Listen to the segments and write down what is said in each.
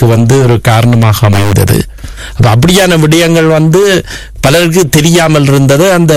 வருவதற்கு வந்து ஒரு காரணமாக அமைந்தது அப்ப அப்படியான விடயங்கள் வந்து பலருக்கு தெரியாமல் இருந்தது அந்த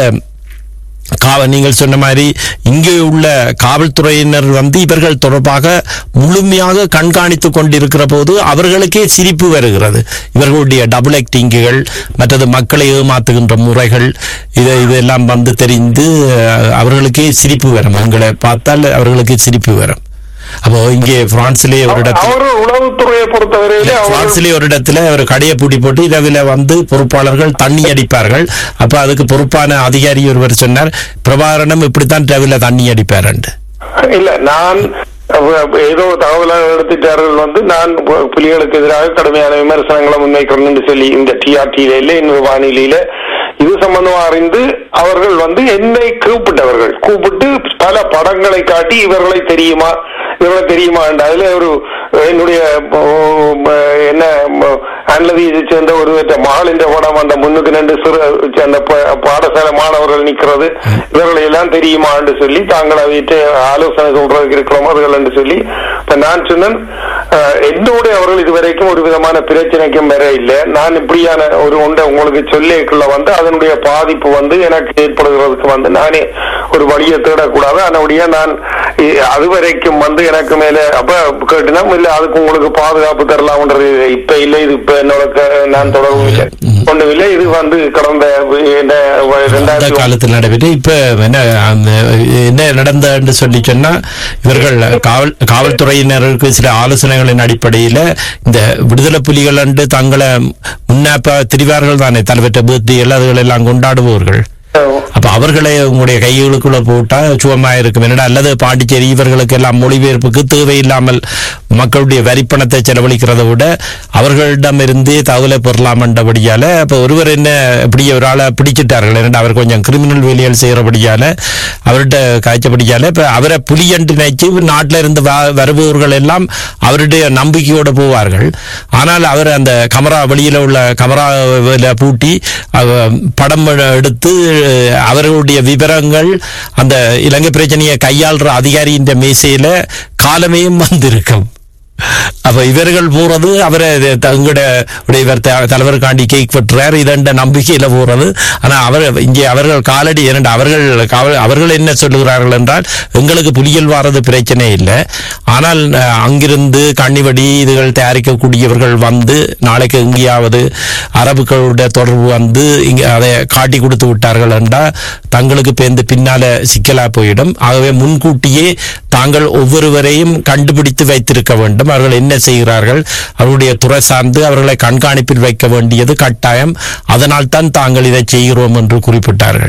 காவ நீங்கள் சொன்ன மாதிரி இங்கே உள்ள காவல்துறையினர் வந்து இவர்கள் தொடர்பாக முழுமையாக கண்காணித்துக் கொண்டிருக்கிற போது அவர்களுக்கே சிரிப்பு வருகிறது இவர்களுடைய டபுள் ஆக்டிங்குகள் மற்றது மக்களை ஏமாத்துகின்ற முறைகள் இதை இதெல்லாம் வந்து தெரிந்து அஹ், அவர்களுக்கே சிரிப்பு வரும் எங்களை பார்த்தால் அவர்களுக்கு சிரிப்பு வரும் அப்போ இங்கே பிரான்சிலே ஒரு இடத்துல அவர் உளவுத்துறையை பொறுத்தவரையிலே அவர் பிரான்சிலே ஒரு இடத்துல ஒரு கடையை பூட்டி போட்டு இரவில் வந்து பொறுப்பாளர்கள் தண்ணி அடிப்பார்கள் அப்ப அதுக்கு பொறுப்பான அதிகாரி ஒருவர் சொன்னார் பிரபாகரனும் இப்படித்தான் இரவில் தண்ணி அடிப்பார் இல்ல நான் அவ- ஏதோ தகவலை எடுத்துட்டார்கள் வந்து நான் பு- புலிகளுக்கு எதிராக கடுமையான விமர்சனங்களை முன்வைக்கிறேன் என்று சொல்லி இந்த டிஆர்டியில இல்ல இன்னொரு வானிலையில இது சம்பந்தமா அறிந்து அவர்கள் வந்து என்னை கூப்பிட்டவர்கள் கூப்பிட்டு பல படங்களை காட்டி இவர்களை தெரியுமா இவர்களை தெரியுமா என்ற அதுல ஒரு என்னுடைய ஓ, ம, என்ன அன்லதியை சேர்ந்த ஒரு மகள் என்ற படம் அந்த முன்னுக்கு ரெண்டு சிறு அந்த ப- பாடசாலை மாணவர்கள் நிக்கிறது இவர்களை எல்லாம் தெரியுமா என்று சொல்லி தாங்கள் அவையிட்டு ஆலோசனை சொல்றதுக்கு இருக்கிறோம் அவர்கள் என்று சொல்லி இப்ப நான் சொன்னேன் அஹ், என்னோட அவர்கள் இதுவரைக்கும் ஒரு விதமான பிரச்சனைக்கும் வர இல்லை நான் இப்படியான ஒரு ஒன்றை உங்களுக்கு சொல்லிக்குள்ள வந்து அதனுடைய பாதிப்பு வந்து எனக்கு ஏற்படுகிறதுக்கு வந்து நானே ஒரு வழியை தேடக்கூடாது அதனுடைய நான் இ- அதுவரைக்கும் வந்து எனக்கு மேல அப்ப கேட்டுனா இல்ல அதுக்கு உங்களுக்கு பாதுகாப்பு தரலாம்ன்றது இப்ப இல்லை இது இப்ப என்னோட க- நான் தொடர்பும் இல்லை ஒன்றும் இல்லை இது வந்து கடந்த என்ன அந்த ரெண்டாயிரத்தி காலத்தில் நடைபெற்று இப்ப என்ன அந்த என்ன நடந்தன்னு சொல்லி சொன்னா இவர்கள் காவல் காவல்துறையினருக்கு சில ஆலோசனைகளின் அடிப்படையில இந்த விடுதலை புலிகள் அன்று தங்களை முன்னாப்ப திரிவார்கள் தானே தலைவற்ற பர்த்டே அதுகள் எல்லாம் கொண்டாடுபவர்கள் அப்ப அவர்களை உங்களுடைய கைகளுக்குள்ள போட்டா சுகமா இருக்கும் என்னடா அல்லது பாண்டிச்சேரி இவர்களுக்கு எல்லாம் மொழிபெயர்ப்புக்கு தேவையில்லாமல் மக்களுடைய வரிப்பணத்தை செலவழிக்கிறதை விட அவர்களிடமிருந்தே தகவலை பெறலாம் என்றபடியால அப்ப ஒருவர் என்ன இப்படி ஒரு ஆளை பிடிச்சிட்டார்கள் என்னடா அவர் கொஞ்சம் கிரிமினல் வேலைகள் செய்யறபடியால அவர்கிட்ட காய்ச்சபடியால இப்ப அவரை புலியன்று நினைச்சு நாட்டில இருந்து வ- வருபவர்கள் எல்லாம் அவருடைய நம்பிக்கையோட போவார்கள் ஆனால் அவர் அந்த கமரா வெளியில உள்ள கமரா பூட்டி அவ- படம் எடுத்து அவர்களுடைய விவரங்கள் அந்த இலங்கை பிரச்சனையை கையாளுற அதிகாரியின் மேசையில காலமேயும் வந்திருக்கும் அப்ப இவர்கள் போறது அவரை தங்களோட இவர் த- தலைவர் காண்டி கேக் வெட்டுறார் இதண்ட நம்பிக்கையில போறது ஆனா அவர் இங்கே அவர்கள் காலடி இரண்டு அவர்கள் காவல்- அவர்கள் என்ன சொல்லுகிறார்கள் என்றால் எங்களுக்கு புலிகள் வாரது பிரச்சனை இல்லை ஆனால் அஹ், அங்கிருந்து கண்ணிவடி இதுகள் தயாரிக்கக்கூடியவர்கள் வந்து நாளைக்கு எங்கேயாவது அரபுகளுடைய தொடர்பு வந்து இங்க அதை காட்டி கொடுத்து விட்டார்கள் என்றால் தங்களுக்கு பேர்ந்து பின்னால சிக்கலா போயிடும் ஆகவே முன்கூட்டியே தாங்கள் ஒவ்வொருவரையும் கண்டுபிடித்து வைத்திருக்க வேண்டும் அவர்கள் என்ன செய்கிறார்கள் அவருடைய துறை சார்ந்து அவர்களை கண்காணிப்பில் வைக்க வேண்டியது கட்டாயம் அதனால் தான் தாங்கள் இதை செய்கிறோம் என்று குறிப்பிட்டார்கள்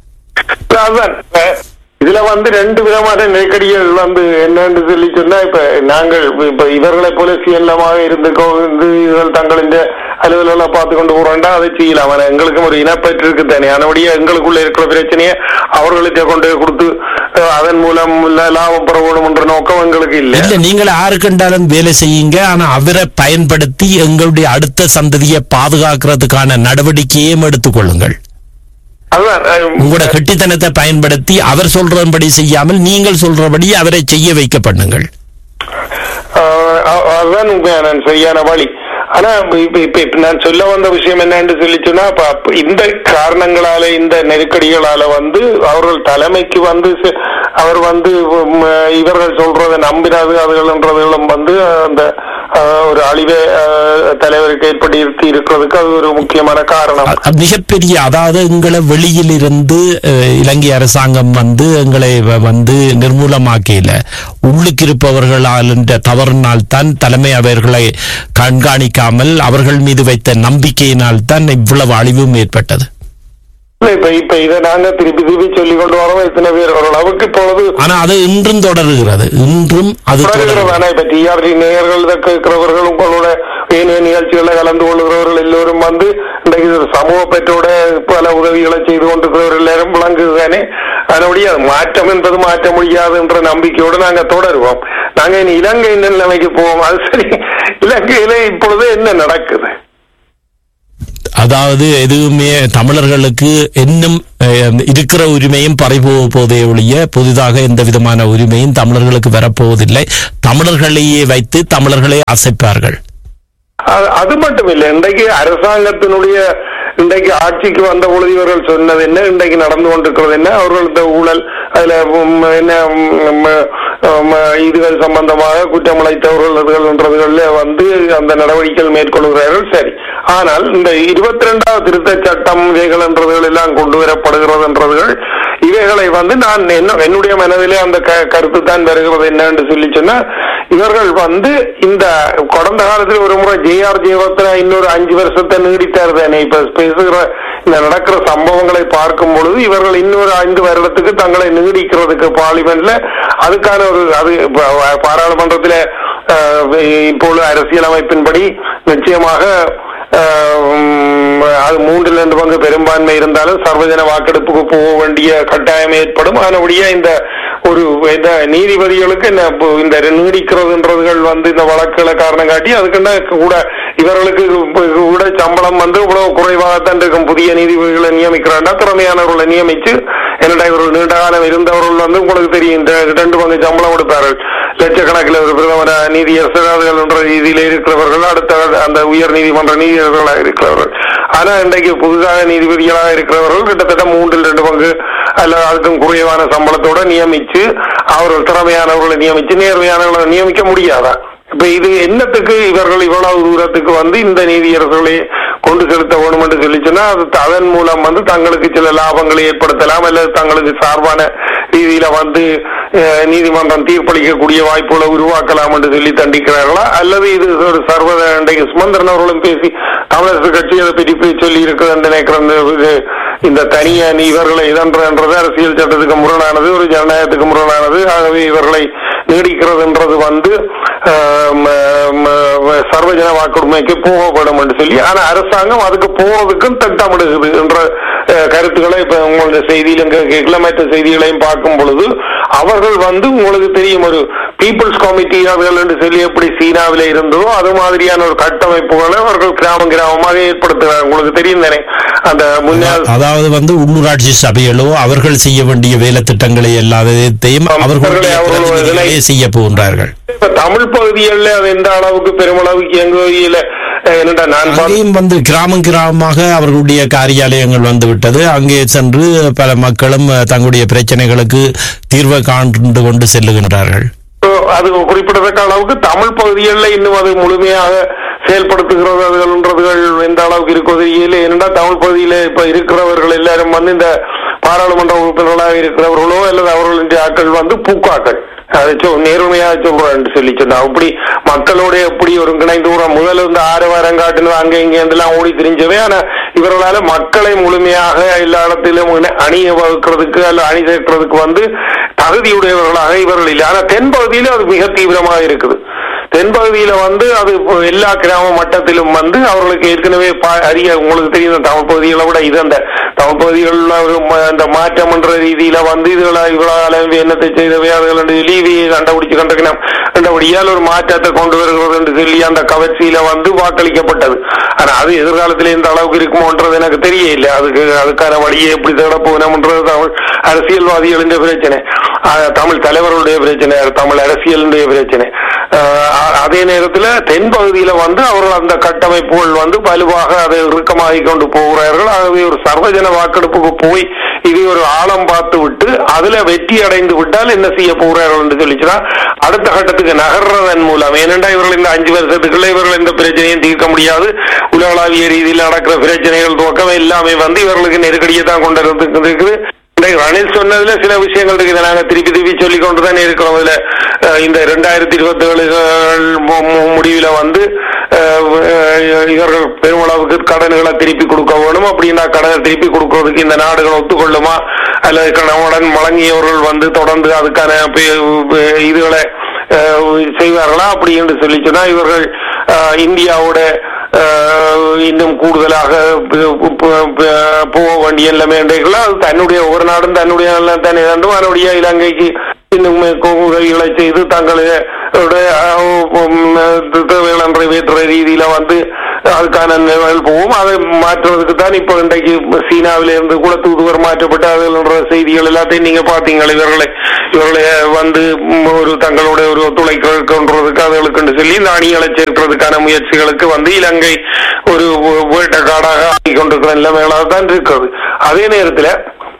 அதான் இப்ப இதுல வந்து ரெண்டு விதமான நெருக்கடிகள் வந்து என்னன்னு சொல்லி சொன்னா இப்ப நாங்கள் இப்ப இவர்களை போல சுயநலமாக இருந்து கொ- இருந்து இவர்கள் தங்களின் அலுவலகளை பார்த்து கொண்டு போறோம்டா அதை செய்யலாம் ஆனா எங்களுக்கும் ஒரு இனப்பற்று இருக்கு தானே அதனுடைய எங்களுக்குள்ள இருக்கிற பிரச்சனையை அவர்களுக்கு கொண்டு போய் கொடுத்து அஹ், அதன் மூலம் ல- லாபம் பெற வேணும் என்ற நோக்கம் எங்களுக்கு இல்லை இல்ல நீங்கள் யாருக்கண்டாலும் வேலை செய்யுங்க ஆனா அவரை பயன்படுத்தி எங்களுடைய அடுத்த சந்ததியை பாதுகாக்கிறதுக்கான நடவடிக்கையும் எடுத்துக்கொள்ளுங்கள் அதுதான் அஹ், உங்களோட கெட்டித்தனத்தை பயன்படுத்தி அவர் சொல்றபடி செய்யாமல் நீங்கள் சொல்றபடி அவரை செய்ய வைக்க பண்ணுங்கள் ஆஹ் அ- அதுதான் உண்மையான சரியான வழி ஆனா இப்ப இப்ப இப்ப நான் சொல்ல வந்த விஷயம் என்னன்னு சொல்லி சொன்னா அப்ப அப்ப இந்த காரணங்களால இந்த நெருக்கடிகளால வந்து அவர்கள் தலைமைக்கு வந்து ச- அவர் வந்து உம், இவர்கள் சொல்றதை நம்பினது அதுகளும் வந்து அந்த ஆஹ், ஒரு அழிவை ஆஹ், தலைவருக்கு ஏற்படுத்தி இருக்கிறதுக்கு அது ஒரு முக்கியமான காரணம் அ- மிகப்பெரிய அதாவது எங்களை வெளியில் இருந்து அஹ், இலங்கை அரசாங்கம் வந்து எங்களை வ- வந்து நிர்மூலமாக்கையில உள்ளுக்கு இருப்பவர்களால் என்ற தவறினால் தான் தலைமை அவர்களை கண்காணிக்காமல் அவர்கள் மீது வைத்த நம்பிக்கையினால் தான் இவ்வளவு அழிவும் ஏற்பட்டது இல்ல, இப்ப இப்ப இதை நாங்க திருப்பி திருப்பி சொல்லி கொண்டு வரோம் இத்தனை பேர் ஓரளவுக்கு இப்பொழுது ஆனா அது இன்றும் தொடருகிறது இன்றும் அது தொடருகிறது தொடர்கிறதானே இப்ப டிஆர்டி நேயர்கள் இதை கேட்கிறவர்கள் உங்களோட ஏனைய நிகழ்ச்சிகளில் கலந்து கொள்கிறவர்கள் எல்லோரும் வந்து இன்றைக்கு இது சமூக பெற்றோட பல உதவிகளை செய்து கொண்டிருக்கிறவர்கள் எல்லாரும் விளங்குதானே அதனுடைய அது மாற்றம் என்பது மாற்ற முடியாது என்ற நம்பிக்கையோடு நாங்க தொடருவோம் நாங்க இனி இலங்கை நிலைமைக்கு போவோம் அது சரி இலங்கையில இப்பொழுது என்ன நடக்குது அதாவது எதுவுமே தமிழர்களுக்கு இன்னும் அஹ், இருக்கிற உரிமையும் பறிபோக போதே ஒழிய புதிதாக எந்த விதமான உரிமையும் தமிழர்களுக்கு வரப்போவதில்லை தமிழர்களையே வைத்து தமிழர்களே அசைப்பார்கள் அது- அது மட்டும் இல்லை இன்றைக்கு அரசாங்கத்தினுடைய இன்றைக்கு ஆட்சிக்கு வந்த பொழுது இவர்கள் சொன்னது என்ன இன்றைக்கு நடந்து கொண்டிருக்கிறது என்ன அவர்கள் இந்த ஊழல் அதுல உம், என்ன உம், உம், இதுகள் சம்பந்தமாக குற்றமளித்தவர்கள் இதுகள்ன்றதுகள்ல வந்து அந்த நடவடிக்கைகள் மேற்கொள்கிறார்கள் சரி ஆனால் இந்த இருபத்தி ரெண்டாவது திருத்த சட்டம் இவைகள் என்றதுகள் எல்லாம் கொண்டு வரப்படுகிறது என்றதுகள் இவைகளை வந்து நான் என்ன என்னுடைய மனதிலே அந்த க- கருத்து தான் வருகிறது என்னன்னு சொல்லி சொன்னா இவர்கள் வந்து இந்த கடந்த காலத்தில் ஒரு முறை ஜே ஆர் ஜெயவர்த்தனா இன்னொரு அஞ்சு வருஷத்தை நீடித்தார் தானே இப்ப பேசுகிற இந்த நடக்கிற சம்பவங்களை பார்க்கும் பொழுது இவர்கள் இன்னொரு ஐந்து வருடத்துக்கு தங்களை நீடிக்கிறதுக்கு பார்லிமெண்ட்ல அதுக்கான ஒரு அது ப- பாராளுமன்றத்தில அஹ், இப்பொழுது அரசியலமைப்பின்படி நிச்சயமாக அஹ், உம், அது மூன்றில் ரெண்டு பங்கு பெரும்பான்மை இருந்தாலும் சர்வஜன வாக்கெடுப்புக்கு போக வேண்டிய கட்டாயம் ஏற்படும் அதனுடைய இந்த ஒரு இந்த நீதிபதிகளுக்கு இந்த பு- இந்த நீடிக்கிறதுன்றதுகள் வந்து இந்த வழக்குகளை காரணம் காட்டி அதுக்குன்னா கூட இவர்களுக்கு இப்ப கூட சம்பளம் வந்து இவ்வளவு குறைவாகத்தான் இருக்கும் புதிய நீதிபதிகளை நியமிக்கிறாண்டா திறமையானவர்களை நியமிச்சு என்னடா இவர்கள் நீண்ட காலம் இருந்தவர்கள் வந்து உங்களுக்கு தெரியும் இந்த ரெண்டு பங்கு சம்பளம் கொடுப்பார்கள் லட்சக்கணக்கில் ஒரு பிரதமர நீதியரசர்கள் என்ற ரீதியில் இருக்கிறவர்கள் அடுத்த அந்த உயர் நீதிமன்ற நீதியரசர்களாக இருக்கிறவர்கள் ஆனா இன்றைக்கு புதுதாக நீதிபதிகளாக இருக்கிறவர்கள் கிட்டத்தட்ட மூன்றில் ரெண்டு பங்கு அல்ல அதுக்கும் குறைவான சம்பளத்தோட நியமிச்சு அவர்கள் திறமையானவர்களை நியமிச்சு நேர்மையானவர்களை நியமிக்க முடியாதா இப்ப இது என்னத்துக்கு இவர்கள் இவ்வளவு தூரத்துக்கு வந்து இந்த நீதியரசர்களை கொண்டு செலுத்த வேணும் என்று சொல்லி சொன்னா அது அதன் மூலம் வந்து தங்களுக்கு சில லாபங்களை ஏற்படுத்தலாம் அல்லது தங்களுக்கு சார்பான ரீதியில வந்து அஹ், நீதிமன்றம் தீர்ப்பளிக்கக்கூடிய வாய்ப்புகளை உருவாக்கலாம் என்று சொல்லி தண்டிக்கிறார்களா அல்லது இது ஒரு சர்வ இன்றைக்கு சுமந்திரன் அவர்களும் பேசி தமிழரசு கட்சி அதை பற்றி போய் சொல்லி இருக்கிறது என்று நினைக்கிறேன் இந்த இது இந்த தனிய நீ இவர்களை இதன்றது அரசியல் சட்டத்துக்கு முரணானது ஒரு ஜனநாயகத்துக்கு முரணானது ஆகவே இவர்களை நீடிக்கிறதுன்றது வந்து ஆஹ், ம- ம- சர்வஜன வாக்குரிமைக்கு போகப்படும் என்று சொல்லி ஆனா அரசாங்கம் அதுக்கு போறதுக்கும் திட்டமிடுகிறது என்ற அஹ், கருத்துக்களை இப்ப உங்களுடைய செய்தியிலும் கேட்கல மற்ற செய்திகளையும் பார்க்கும் பொழுது அவர்கள் வந்து உங்களுக்கு தெரியும் ஒரு பீப்புள்ஸ் கமிட்டி அவர்கள் என்று சொல்லி எப்படி சீனாவில இருந்ததோ அது மாதிரியான ஒரு கட்டமைப்புகளை அவர்கள் கிராமம் கிராமமாக ஏற்படுத்துகிறார் உங்களுக்கு தெரியும் தானே அந்த முன்னாள் அதாவது வந்து உள்ளூராட்சி சபைகளோ அவர்கள் செய்ய வேண்டிய வேலை திட்டங்களை எல்லாத்தையும் அவர்களுடைய பிரதிநிதிகளே செய்ய போகின்றார்கள் இப்ப தமிழ் பகுதிகளில் அது எந்த அளவுக்கு பெருமளவுக்கு எங்க வகையில என்னடா நான் பார்த்த- அங்கேயும் வந்து கிராமம் கிராமமாக அவர்களுடைய காரியாலயங்கள் வந்து விட்டது அங்கே சென்று பல மக்களும் அஹ், தங்களுடைய பிரச்சனைகளுக்கு தீர்வை காண்டு கொண்டு செல்லுகின்றார்கள் இப்போ அது குறிப்பிடத்தக்க அளவுக்கு தமிழ் பகுதிகளில் இன்னும் அது முழுமையாக செயல்படுத்துகிறது அதுகள்ன்றதுகள் எந்த அளவுக்கு இருக்கிறது இல்லை என்னடா தமிழ் பகுதியில இப்ப இருக்கிறவர்கள் எல்லாரும் வந்து இந்த பாராளுமன்ற உறுப்பினர்களாக இருக்கிறவர்களோ அல்லது அவர்களுடைய ஆட்கள் வந்து பூக்காக்கள் அதை சொ நேர்மையாக சொல்றேன் சொல்லி சொன்னா அப்படி மக்களோட எப்படி ஒருங்கிணைந்து ஒரு முதல்ல வந்து ஆறு வாரம் காட்டுனது அங்க இங்க இருந்தெல்லாம் ஓடி திரிஞ்சவே ஆனா இவர்களால மக்களை முழுமையாக எல்லா இடத்திலும் இணை- அணிய வகுக்கிறதுக்கு அல்ல அணி சேர்க்கிறதுக்கு வந்து தகுதியுடையவர்களாக இவர்கள் இல்லை ஆனா தென் பகுதியில அது மிக தீவிரமாக இருக்குது தென்பகுதியில வந்து அது இப்போ எல்லா கிராம மட்டத்திலும் வந்து அவர்களுக்கு ஏற்கனவே பா- அறிய உங்களுக்கு தெரியும் இந்த தமிழ் பகுதிகளை விட இது அந்த தமிழ் பகுதிகளில் ஒரு ம- அந்த மாற்றம் என்ற ரீதியில வந்து இதுகளை இவ்வளவு என்னத்தை செய்தவை அதுகள் என்று சொல்லி இவையை கண்டுபிடிச்சு கண்டிருக்கணும் கண்டபடியால் ஒரு மாற்றத்தை கொண்டு வருகிறது என்று சொல்லி அந்த கவர்ச்சியில வந்து வாக்களிக்கப்பட்டது ஆனா அது எதிர்காலத்தில் எந்த அளவுக்கு இருக்குமோன்றது எனக்கு தெரியல அதுக்கு அதுக்கான வழியை எப்படி தேட போகணும்ன்றது தமிழ் அரசியல்வாதிகளின் பிரச்சனை ஆஹ் தமிழ் தலைவர்களுடைய பிரச்சனை தமிழ் அரசியலுடைய பிரச்சனை ஆஹ் அ- அதே நேரத்துல தென் பகுதியில வந்து அவர்கள் அந்த கட்டமைப்புகள் வந்து வலுவாக அதை இறுக்கமாகி கொண்டு போகிறார்கள் ஆகவே ஒரு சர்வஜன வாக்கெடுப்புக்கு போய் இது ஒரு ஆழம் பார்த்து விட்டு அதுல வெற்றி அடைந்து விட்டால் என்ன செய்ய போகிறார்கள் என்று சொல்லிச்சுன்னா அடுத்த கட்டத்துக்கு நகர்றதன் மூலம் ஏனென்றா இவர்கள் இந்த அஞ்சு வருஷத்துக்குள்ள இவர்கள் இந்த பிரச்சனையும் தீர்க்க முடியாது உலகளாவிய ரீதியில் நடக்கிற பிரச்சனைகள் துவக்கம் எல்லாமே வந்து இவர்களுக்கு நெருக்கடியை தான் கொண்டு வந்து இருக்குது இன்றைக்கு ரணில் சொன்னதுல சில விஷயங்கள் இருக்குது நாங்க திருப்பி திருப்பி சொல்லி கொண்டு தான் இருக்கிறோம் அதுல அஹ், இந்த ரெண்டாயிரத்தி இருபத்தி ஏழு முடிவுல வந்து அஹ், அஹ், இவர்கள் பெருமளவுக்கு கடன்களை திருப்பி கொடுக்க வேணும் அப்படின்னா கடனை திருப்பி கொடுக்கறதுக்கு இந்த நாடுகள் ஒத்துக்கொள்ளுமா அல்லது கணவனுடன் வழங்கியவர்கள் வந்து தொடர்ந்து அதுக்கான பே- பே- இதுகளை அஹ், செய்வார்களா அப்படி என்று சொல்லி சொன்னா இவர்கள் அஹ், இந்தியாவோட அஹ், இன்னும் கூடுதலாக ப- ப- ப- போக வேண்டிய நிலைமை என்றீர்களா அது தன்னுடைய ஒவ்வொரு நாடும் தன்னுடைய நலன் தானே வேண்டும் அதனுடைய இலங்கைக்கு இன்னும் உதவிகளை செய்து தங்களுடைய தேவைகளை நிறைவேற்ற ரீதியில வந்து அதுக்கான நிலைமைகள் போகும் அதை மாற்றுவதற்கு தான் இப்ப இன்றைக்கு சீனாவில இருந்து கூட தூதுவர் மாற்றப்பட்டு அதுன்ற செய்திகள் எல்லாத்தையும் நீங்க பாத்தீங்களா இவர்களை இவர்களை வந்து ம், ஒரு தங்களுடைய ஒரு ஒத்துழைக்கின்றதுக்கு அதுகளுக்கு சொல்லி இந்த அணிகளை சேர்க்கிறதுக்கான முயற்சிகளுக்கு வந்து இலங்கை ஒரு வேட்டக்காடாக ஆகி கொண்டிருக்கிற நிலைமைகளாக தான் இருக்கிறது அதே நேரத்தில்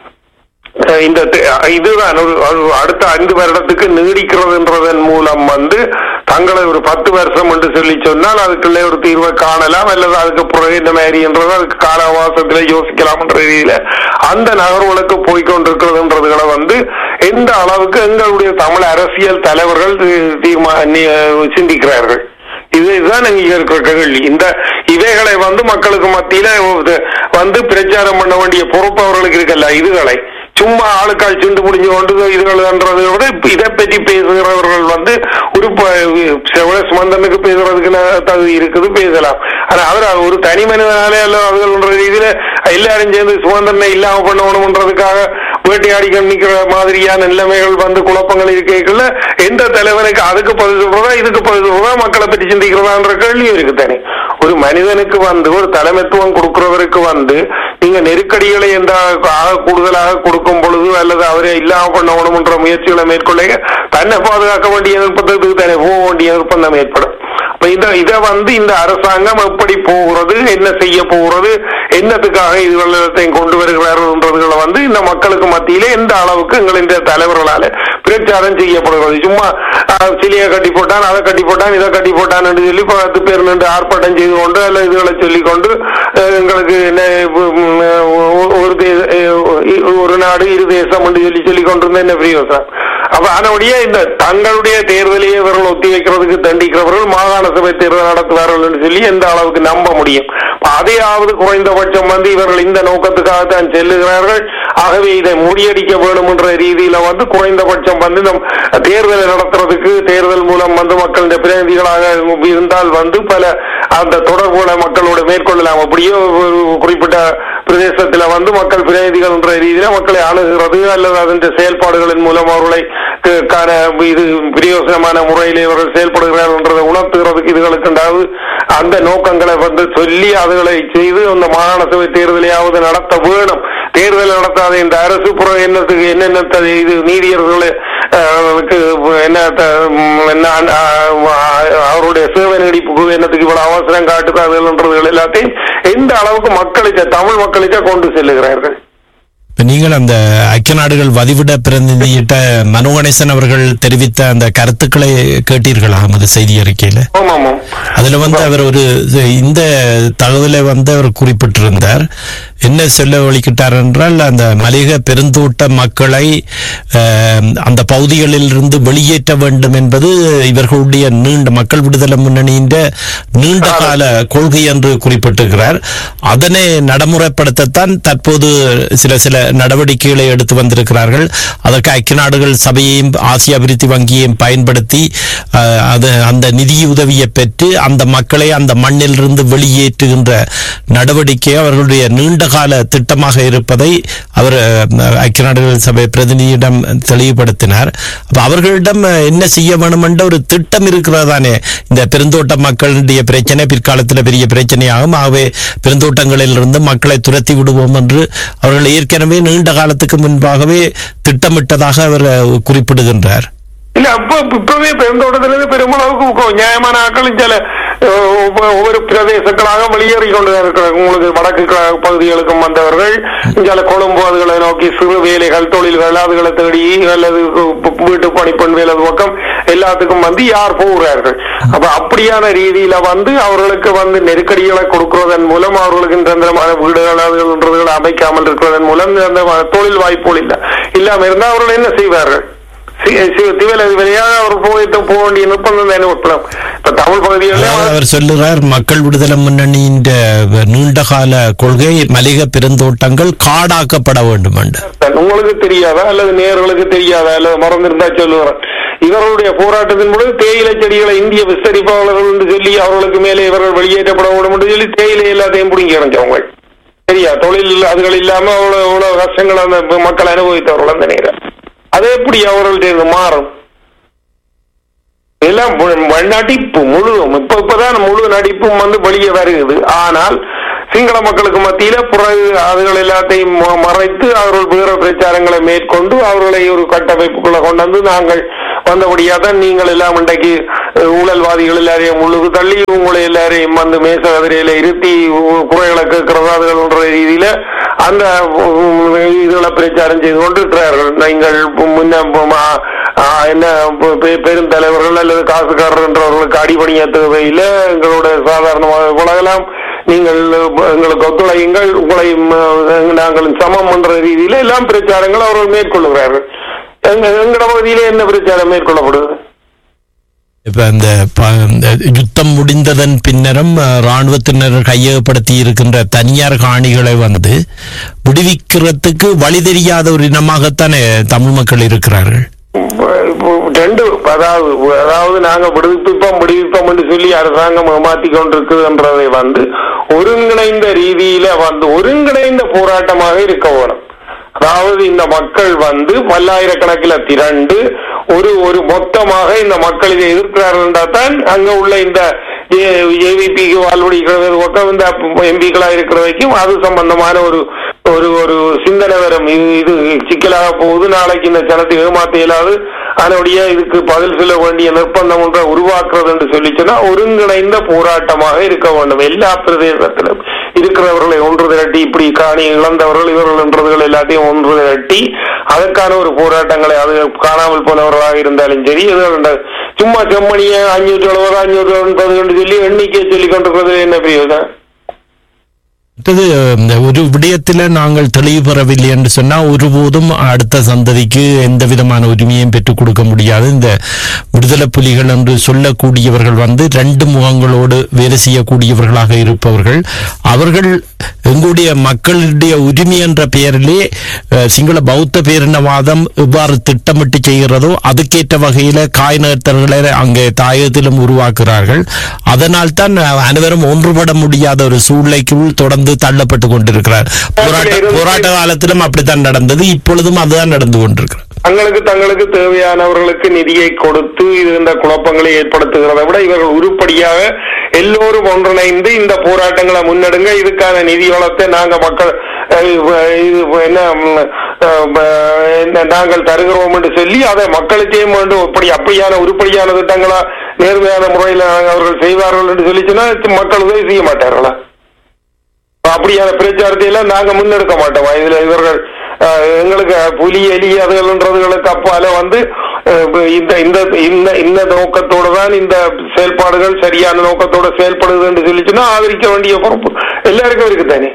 அஹ் இந்த தி- இதுதான் ஒரு ஒரு அடுத்த ஐந்து வருடத்துக்கு நீடிக்கிறதுன்றதன் மூலம் வந்து தங்களை ஒரு பத்து வருஷம் என்று சொல்லி சொன்னால் அதுக்குள்ளே ஒரு தீர்வை காணலாம் அல்லது அதுக்கு பிறகு இந்த மாதிரி என்றது அதுக்கு கால அவகாசத்துல யோசிக்கலாம் என்ற ரீதியில அந்த நகர்வுகளுக்கு போய்கொண்டிருக்கிறதுன்றதுகளை வந்து எந்த அளவுக்கு எங்களுடைய தமிழ் அரசியல் தலைவர்கள் தி- தீர்மா நி- சிந்திக்கிறார்கள் இது இதுதான் இங்க இருக்கிற கேள்வி இந்த இவைகளை வந்து மக்களுக்கு மத்தியில இது வந்து பிரச்சாரம் பண்ண வேண்டிய பொறுப்பு அவர்களுக்கு இருக்கல்ல இதுகளை சும்மா ஆளுக்கால் சிண்டு முடிஞ்சு கொண்டு இதுகள்ன்றதை விட இதை பற்றி பேசுகிறவர்கள் வந்து ஒரு சுமந்தனுக்கு பேசுறதுக்கு ந- தகுதி இருக்குது பேசலாம் ஆனா அவர் ஒரு தனி மனிதனாலே அல்ல அதுகள்ன்ற ரீதியில எல்லாரும் சேர்ந்து சுமந்தனை இல்லாம பண்ணணும்ன்றதுக்காக வேட்டையாடி நிக்கிற மாதிரியான நிலைமைகள் வந்து குழப்பங்கள் இருக்கைக்குள்ள எந்த தலைவனுக்கு அதுக்கு பதில் சொல்றதா இதுக்கு பதில் சொல்றதா மக்களை பற்றி சிந்திக்கிறதான்ற கேள்வியும் இருக்கு தானே ஒரு மனிதனுக்கு வந்து ஒரு தலைமைத்துவம் கொடுக்கிறவருக்கு வந்து நீங்க நெருக்கடிகளை எந்த ஆக கூடுதலாக கொடுக்கும் பொழுது அல்லது அவரை இல்லாம பண்ணணும்ன்ற முயற்சிகளை மேற்கொள்ள தன்னை பாதுகாக்க வேண்டிய நிர்பந்தத்துக்கு தானே போக வேண்டிய நிர்பந்தம் ஏற்படும் அப்ப இத இத வந்து இந்த அரசாங்கம் எப்படி போகிறது என்ன செய்ய போகிறது என்னத்துக்காக இதுவெல்லாத்தையும் கொண்டு வருகிறார்கள்ன்றதுகளை வந்து இந்த மக்களுக்கு மத்தியிலே எந்த அளவுக்கு எங்களின் தலைவர்களால பிரச்சாரம் செய்யப்படுகிறது சும்மா அஹ், சிலையை கட்டி போட்டான் அதை கட்டி போட்டான் இதை கட்டி போட்டான் என்று சொல்லி பத்து பேர் நின்று ஆர்ப்பாட்டம் செய்து கொண்டு அல்ல இதுகளை சொல்லிக் கொண்டு அஹ், எங்களுக்கு என்ன, உம், ஒ- ஒரு தே- அஹ், ஒரு நாடு இரு தேசம் என்று சொல்லி சொல்லிக் கொண்டிருந்த என்ன பிரயோசனம் அப்ப அதனுடைய இந்த தங்களுடைய தேர்தலையே இவர்கள் ஒத்தி வைக்கிறதுக்கு தண்டிக்கிறவர்கள் மாகாண சபை தேர்தல் நடத்துவார்கள் என்று சொல்லி எந்த அளவுக்கு நம்ப முடியும் அப்ப அதையாவது குறைந்தபட்சம் வந்து இவர்கள் இந்த நோக்கத்துக்காக தான் செல்லுகிறார்கள் ஆகவே இதை முறியடிக்க வேண்டும் என்ற ரீதியில வந்து குறைந்தபட்சம் வந்து நம் தேர்தலை நடத்துறதுக்கு தேர்தல் மூலம் வந்து மக்களுடைய பிரதிநிதிகளாக இருந்தால் வந்து பல அந்த தொடர்புகளை மக்களோட மேற்கொள்ளலாம் அப்படியே ஒரு குறிப்பிட்ட பிரதேசத்துல வந்து மக்கள் பிரதிநிதிகள் என்ற ரீதியில மக்களை அணுகிறது அல்லது அதன் செயல்பாடுகளின் மூலம் அவர்களை க்கு- கான இது பிரயோசனமான முறையில் இவர்கள் செயல்படுகிறார்கள் என்றதை உணர்த்துகிறதுக்கு இதுகளுக்கு உண்டாவது அந்த நோக்கங்களை வந்து சொல்லி அதுகளை செய்து அந்த மாகாண சபை தேர்தலையாவது நடத்த வேணும் தேர்தல் நடத்தாத இந்த அரசு புறம் என்னத்துக்கு என்னென்ன த- இது நீதியர்கள் அவர்களுக்கு என்ன த- ம், என்ன அஹ், அவருடைய சேவை நீடிப்புக்கு என்னத்துக்கு இவ்வளவு அவசரம் காட்டுதாதுன்றதுகள் எல்லாத்தையும் எந்த அளவுக்கு மக்களுக்கு தமிழ் மக்களுக்கு கொண்டு செல்லுகிறார்கள் இப்ப நீங்கள் அந்த ஐக்கிய நாடுகள் வதிவிட பிரதிநிதியிட்ட மனோ கணேசன் அவர்கள் தெரிவித்த அந்த கருத்துக்களை கேட்டீர்களா அந்த செய்தி அறிக்கையில ஆமாம் ஆமாம் அதுல வந்து அவர் ஒரு இந்த தகவலை வந்து அவர் குறிப்பிட்டிருந்தார் என்ன சொல்ல வலிக்கிட்டார் என்றால் அந்த மலிக பெருந்தோட்ட மக்களை அஹ், அந்த பகுதிகளில் இருந்து வெளியேற்ற வேண்டும் என்பது இவர்களுடைய நீண்ட மக்கள் விடுதலை முன்னணியின் நீண்ட கால கொள்கை என்று குறிப்பிட்டிருக்கிறார் அதனை நடைமுறைப்படுத்தத்தான் தற்போது சில சில நடவடிக்கைகளை எடுத்து வந்திருக்கிறார்கள் அதற்கு ஐக்கிய நாடுகள் சபையையும் ஆசிய அபிவிருத்தி வங்கியையும் பயன்படுத்தி அஹ், அது அந்த நிதியுதவியை பெற்று அந்த மக்களை அந்த மண்ணிலிருந்து வெளியேற்றுகின்ற நடவடிக்கை அவர்களுடைய நீண்ட கால திட்டமாக இருப்பதை அவர் அஹ், ஐக்கிய நாடுகள் சபை பிரதிநிதியிடம் தெளிவுபடுத்தினார் அப்ப அவர்களிடம் அஹ், என்ன செய்ய வேண்டும் என்ற ஒரு திட்டம் இருக்கிறதானே இந்த பெருந்தோட்ட மக்களுடைய பிரச்சனை பிற்காலத்தில் பெரிய பிரச்சனையாகும் ஆகவே பெருந்தோட்டங்களில் இருந்து மக்களை துரத்தி விடுவோம் என்று அவர்கள் ஏற்கனவே நீண்ட காலத்துக்கு முன்பாகவே திட்டமிட்டதாக அவர் அஹ், குறிப்பிடுகின்றார் இல்ல அப்ப இப்பவே பெருந்தோட்டத்துல இருந்து பெருமளவுக்கு கொ- நியாயமான ஆட்களும் சில அஹ், ஒவ்வொ- ஒவ்வொரு பிரதேசங்களாக வெளியேறி கொண்டு இருக்கிறாங்க உங்களுக்கு வடக்கு க- பகுதிகளுக்கும் வந்தவர்கள் சில கொழும்பு அதுகளை நோக்கி சிறு வேலைகள் தொழில்கள் அதுகளை தேடி அல்லது கு- வீட்டு பணிப்பெண் வேலை அது பக்கம் எல்லாத்துக்கும் வந்து யார் போகிறார்கள் அப்ப அப்படியான ரீதியில வந்து அவர்களுக்கு வந்து நெருக்கடிகளை கொடுக்கிறதன் மூலம் அவர்களுக்கு நிரந்தரமான வீடுகள் அதுகள்ன்றதுகளை அமைக்காமல் இருக்கிறதன் மூலம் அந்த தொழில் வாய்ப்புகள் இல்ல இல்லாம இருந்தா அவர்கள் என்ன செய்வார்கள் திவலையாக அவர் போயிட்டு போக வேண்டிய நிர்பந்தம் தானே உட்படும் இப்ப தமிழ் பகுதிகளில் அதாவது அவர் சொல்லுகிறார் மக்கள் விடுதலை முன்னணியின் நீண்ட கால கொள்கை மலிக பெருந்தோட்டங்கள் காடாக்கப்பட வேண்டும் என்று உங்களுக்கு தெரியாதா அல்லது நேர்களுக்கு தெரியாதா அல்லது மறந்திருந்தா சொல்லுகிறேன் இவர்களுடைய போராட்டத்தின் பொழுது தேயிலை செடிகளை இந்திய விஸ்தரிப்பாளர்கள் என்று சொல்லி அவர்களுக்கு மேலே இவர்கள் வெளியேற்றப்பட வேண்டும் என்று சொல்லி தேயிலை எல்லாத்தையும் பிடிங்கி இறஞ்சவங்க சரியா தொழில் அதுகள் இல்லாம அவ்வளவு அவ்வளவு கஷ்டங்கள் அந்த மக்கள் அனுபவித்தவர்கள் அந்த நேரம் அது எப்படி அவர்களுடைய இது மாறும் எல்லாம் மு- நடிப்பு முழுதும் இப்ப இப்பதான் முழு நடிப்பும் வந்து வெளியே வருகிறது ஆனால் சிங்கள மக்களுக்கு மத்தியில பிறகு அதுகள் எல்லாத்தையும் ம- மறைத்து அவர்கள் வேற பிரச்சாரங்களை மேற்கொண்டு அவர்களை ஒரு கட்டமைப்புக்குள்ள கொண்டு வந்து நாங்கள் வந்தபடியா தான் நீங்கள் எல்லாம் இன்றைக்கு அஹ், ஊழல்வாதிகள் எல்லாரையும் உள்ளுக்கு தள்ளி உங்களை எல்லாரையும் வந்து மேச கதிரையில இருத்தி உ- குறைகளை கேட்கிறதா அதுகள்ன்ற ரீதியில அந்த உம், இதுகளை பிரச்சாரம் செய்து கொண்டிருக்கிறார்கள் நீங்கள் முன்ன ம- ஆ, என்ன பெ- பெ- பெருந்தலைவர்கள் அல்லது காசுக்காரர் என்றவர்களுக்கு அடிபணிய தேவையில்லை எங்களோட சாதாரணமாக உலகலாம் நீங்கள் எங்களுக்கு ஒத்துழையுங்கள் உங்களை ம- நாங்கள் சமம் என்ற ரீதியில எல்லாம் பிரச்சாரங்கள் அவர்கள் மேற்கொள்கிறார்கள் எங்க எங்கட பகுதியிலே என்ன பிரச்சாரம் மேற்கொள்ளப்படுது இப்ப இந்த ப- இந்த யுத்தம் முடிந்ததன் பின்னரும் அஹ், ராணுவத்தினர் கையகப்படுத்தி இருக்கின்ற தனியார் காணிகளை வந்து விடுவிக்கிறதுக்கு வழி தெரியாத ஒரு இனமாகத்தானே தமிழ் மக்கள் இருக்கிறார்கள் ரெண்டு அதாவது அதாவது நாங்க விடுவிப்போம் விடுவிப்போம் என்று சொல்லி அரசாங்கம் ஏமாத்தி கொண்டிருக்குதுன்றதை வந்து ஒருங்கிணைந்த ரீதியில வந்து ஒருங்கிணைந்த போராட்டமாக இருக்க வேணும் அதாவது இந்த மக்கள் வந்து பல்லாயிரக்கணக்கில் திரண்டு ஒரு ஒரு மொத்தமாக இந்த மக்கள் இதை எதிர்க்கிறார்கள் தான் அங்க உள்ள இந்த ஏவிபிக்கு வாழ்வடிக்கிறது பக்கம் இந்த எம்பிக்களா இருக்கிற வரைக்கும் அது சம்பந்தமான ஒரு ஒரு ஒரு சிந்தனை வரும் இது இது சிக்கலாக போகுது நாளைக்கு இந்த ஜனத்தை ஏமாத்த இயலாது அதனுடைய இதுக்கு பதில் சொல்ல வேண்டிய நிர்பந்தம் ஒன்றை உருவாக்குறது என்று சொல்லி சொன்னா ஒருங்கிணைந்த போராட்டமாக இருக்க வேண்டும் எல்லா பிரதேசத்திலும் இருக்கிறவர்களை ஒன்று திரட்டி இப்படி காணி இழந்தவர்கள் இவர்கள் என்றதுகள் எல்லாத்தையும் ஒன்று திரட்டி அதற்கான ஒரு போராட்டங்களை அது காணாமல் போனவர்களாக இருந்தாலும் சரி இது அந்த சும்மா செம்மணிய அஞ்சூற்றி எழுபது அஞ்சூற்றி எண்பது என்று சொல்லி எண்ணிக்கை சொல்லி கொண்டிருக்கிறது என்ன பிரயோஜனம் அடுத்தது இந்த ஒரு விடயத்தில் நாங்கள் தெளிவு பெறவில்லை என்று சொன்னால் ஒருபோதும் அடுத்த சந்ததிக்கு எந்த விதமான உரிமையும் பெற்றுக் கொடுக்க முடியாது இந்த விடுதலை புலிகள் என்று சொல்லக்கூடியவர்கள் வந்து ரெண்டு முகங்களோடு வேலை செய்யக்கூடியவர்களாக இருப்பவர்கள் அவர்கள் எங்களுடைய மக்களுடைய உரிமை என்ற பெயரிலே அஹ், சிங்கள பௌத்த பேரினவாதம் எவ்வாறு திட்டமிட்டு செய்கிறதோ அதுக்கேற்ற வகையில காய் நகர்த்தல்களை அங்கே தாயகத்திலும் உருவாக்குகிறார்கள் அதனால் தான் அஹ், அனைவரும் ஒன்றுபட முடியாத ஒரு சூழ்நிலைக்குள் தொடர்ந்து தள்ளப்பட்டு கொண்டிருக்கிறார் போராட்ட போராட்ட காலத்திலும் அப்படித்தான் நடந்தது இப்பொழுதும் அதுதான் நடந்து கொண்டிருக்கிறது தங்களுக்கு தங்களுக்கு தேவையானவர்களுக்கு நிதியை கொடுத்து இது இந்த குழப்பங்களை ஏற்படுத்துகிறதை விட இவர்கள் உருப்படியாக எல்லோரும் ஒன்றிணைந்து இந்த போராட்டங்களை முன்னெடுங்க இதுக்கான நிதி வளத்தை நாங்க மக்கள் அஹ், இது என்ன ம், அஹ், என்ன, நாங்கள் தருகிறோம் என்று சொல்லி அதை மக்களுக்கே வேண்டும் இப்படி அப்படியான உருப்படியான திட்டங்களா நேர்மையான முறையில் அவர்கள் செய்வார்கள் என்று சொல்லி சொன்னா மக்கள் உதவி செய்ய மாட்டார்களா அப்படியான பிரச்சாரத்தை எல்லாம் நாங்க முன்னெடுக்க மாட்டோம் இதுல இவர்கள் அஹ், எங்களுக்கு புலி எலி அதுகள்ன்றதுகளுக்கு அப்பால வந்து அஹ், இந்த இந்த இந்த இந்த நோக்கத்தோட தான் இந்த செயல்பாடுகள் சரியான நோக்கத்தோட செயல்படுது என்று சொல்லிச்சுன்னா ஆதரிக்க வேண்டிய பொறுப்பு எல்லாருக்கும் இருக்கு தானே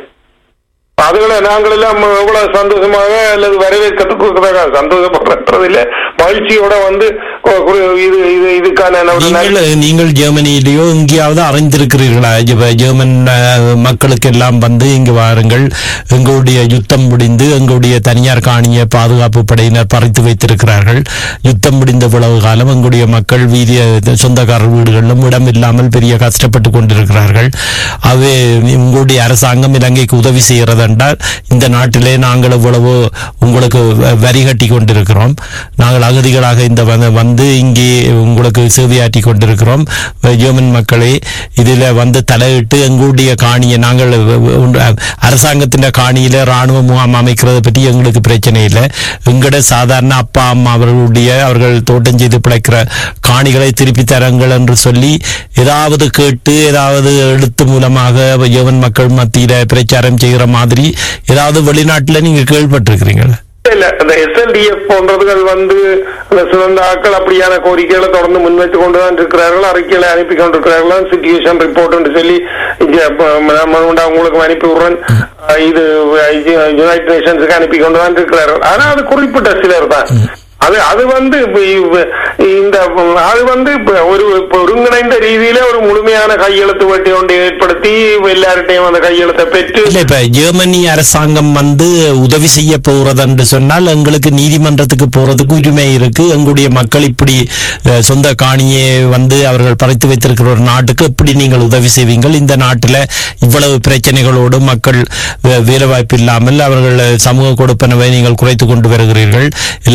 அதுகளை நாங்கள் எல்லாம் எவ்வளவு சந்தோஷமாக அல்லது வரவேற்கிறதுக்கு சந்தோஷப்படுறது இல்ல மகிழ்ச்சியோட வந்து கு- கு- இது இது இதுக்கான ஒரு நல்ல- நீங்கள் நீங்கள் ஜெர்மனியிலேயோ எங்கேயாவது அறிந்திருக்கிறீர்களா இப்ப ஜெர்மன் அஹ், மக்களுக்கு எல்லாம் வந்து இங்கு வாருங்கள் எங்களுடைய யுத்தம் முடிந்து எங்களுடைய தனியார் காணிய பாதுகாப்பு படையினர் பறித்து வைத்திருக்கிறார்கள் யுத்தம் முடிந்த இவ்வளவு காலம் எங்களுடைய மக்கள் வீதிய சொந்தக்காரர் வீடுகளிலும் இடம் இல்லாமல் பெரிய கஷ்டப்பட்டு கொண்டிருக்கிறார்கள் அவை உங்களுடைய அரசாங்கம் இலங்கைக்கு உதவி செய்கிறது என்றால் இந்த நாட்டிலே நாங்கள் இவ்வளவு உங்களுக்கு வ- வரி கட்டி கொண்டிருக்கிறோம் நாங்கள் அகதிகளாக இந்த வந்து- வந்து இங்கே உங்களுக்கு சேவையாற்றி கொண்டிருக்கிறோம் ஜெர்மன் மக்களே இதில் வந்து தலையிட்டு எங்களுடைய காணியை நாங்கள் அரசாங்கத்தின் காணியில ராணுவ முகாம் அமைக்கிறத பற்றி எங்களுக்கு பிரச்சனை இல்லை எங்கட சாதாரண அப்பா அம்மா அவர்களுடைய அவர்கள் தோட்டம் செய்து பிழைக்கிற காணிகளை திருப்பி தரங்கள் என்று சொல்லி ஏதாவது கேட்டு ஏதாவது எழுத்து மூலமாக ஜெர்மன் மக்கள் மத்தியில பிரச்சாரம் செய்கிற மாதிரி ஏதாவது வெளிநாட்டுல நீங்க கேள்விப்பட்டிருக்கிறீங்களா இல்ல இந்த எஸ்எல்டிஎஃப் போன்றதுகள் வந்து அந்த சிறந்த ஆட்கள் அப்படியான கோரிக்கைகளை தொடர்ந்து முன்வைத்து கொண்டுதான் இருக்கிறார்கள் அறிக்கைகளை அனுப்பி கொண்டிருக்கிறார்கள் சிச்சுவேஷன் ரிப்போர்ட் என்று சொல்லி இங்க ப- நம்ம உண்டா உங்களுக்கு அனுப்பி விடுறேன் அஹ் இது யுனைடெட் நேஷன்ஸுக்கு அனுப்பி கொண்டுதான் இருக்கிறார்கள் ஆனா அது குறிப்பிட்ட சிலர் தான் அது அது வந்து இப்ப இவ்- இந்த அது வந்து இப்ப ஒரு இப்ப ஒருங்கிணைந்த ரீதியில ஒரு முழுமையான கையெழுத்து வட்டி ஒன்றை ஏற்படுத்தி எல்லார்ட்டையும் அந்த கையெழுத்தை பெற்று இல்ல இப்ப ஜெர்மனி அரசாங்கம் வந்து உதவி செய்ய போறது என்று சொன்னால் எங்களுக்கு நீதிமன்றத்துக்கு போறதுக்கு உரிமை இருக்கு எங்களுடைய மக்கள் இப்படி அஹ், சொந்த காணியை வந்து அவர்கள் பறித்து வைத்திருக்கிற ஒரு நாட்டுக்கு எப்படி நீங்கள் உதவி செய்வீங்கள் இந்த நாட்டில் இவ்வளவு பிரச்சனைகளோடு மக்கள் வே- வேலைவாய்ப்பு இல்லாமல் அவர்கள் சமூக கொடுப்பனவை நீங்கள் குறைத்து கொண்டு வருகிறீர்கள் எல்லாவற்றையும்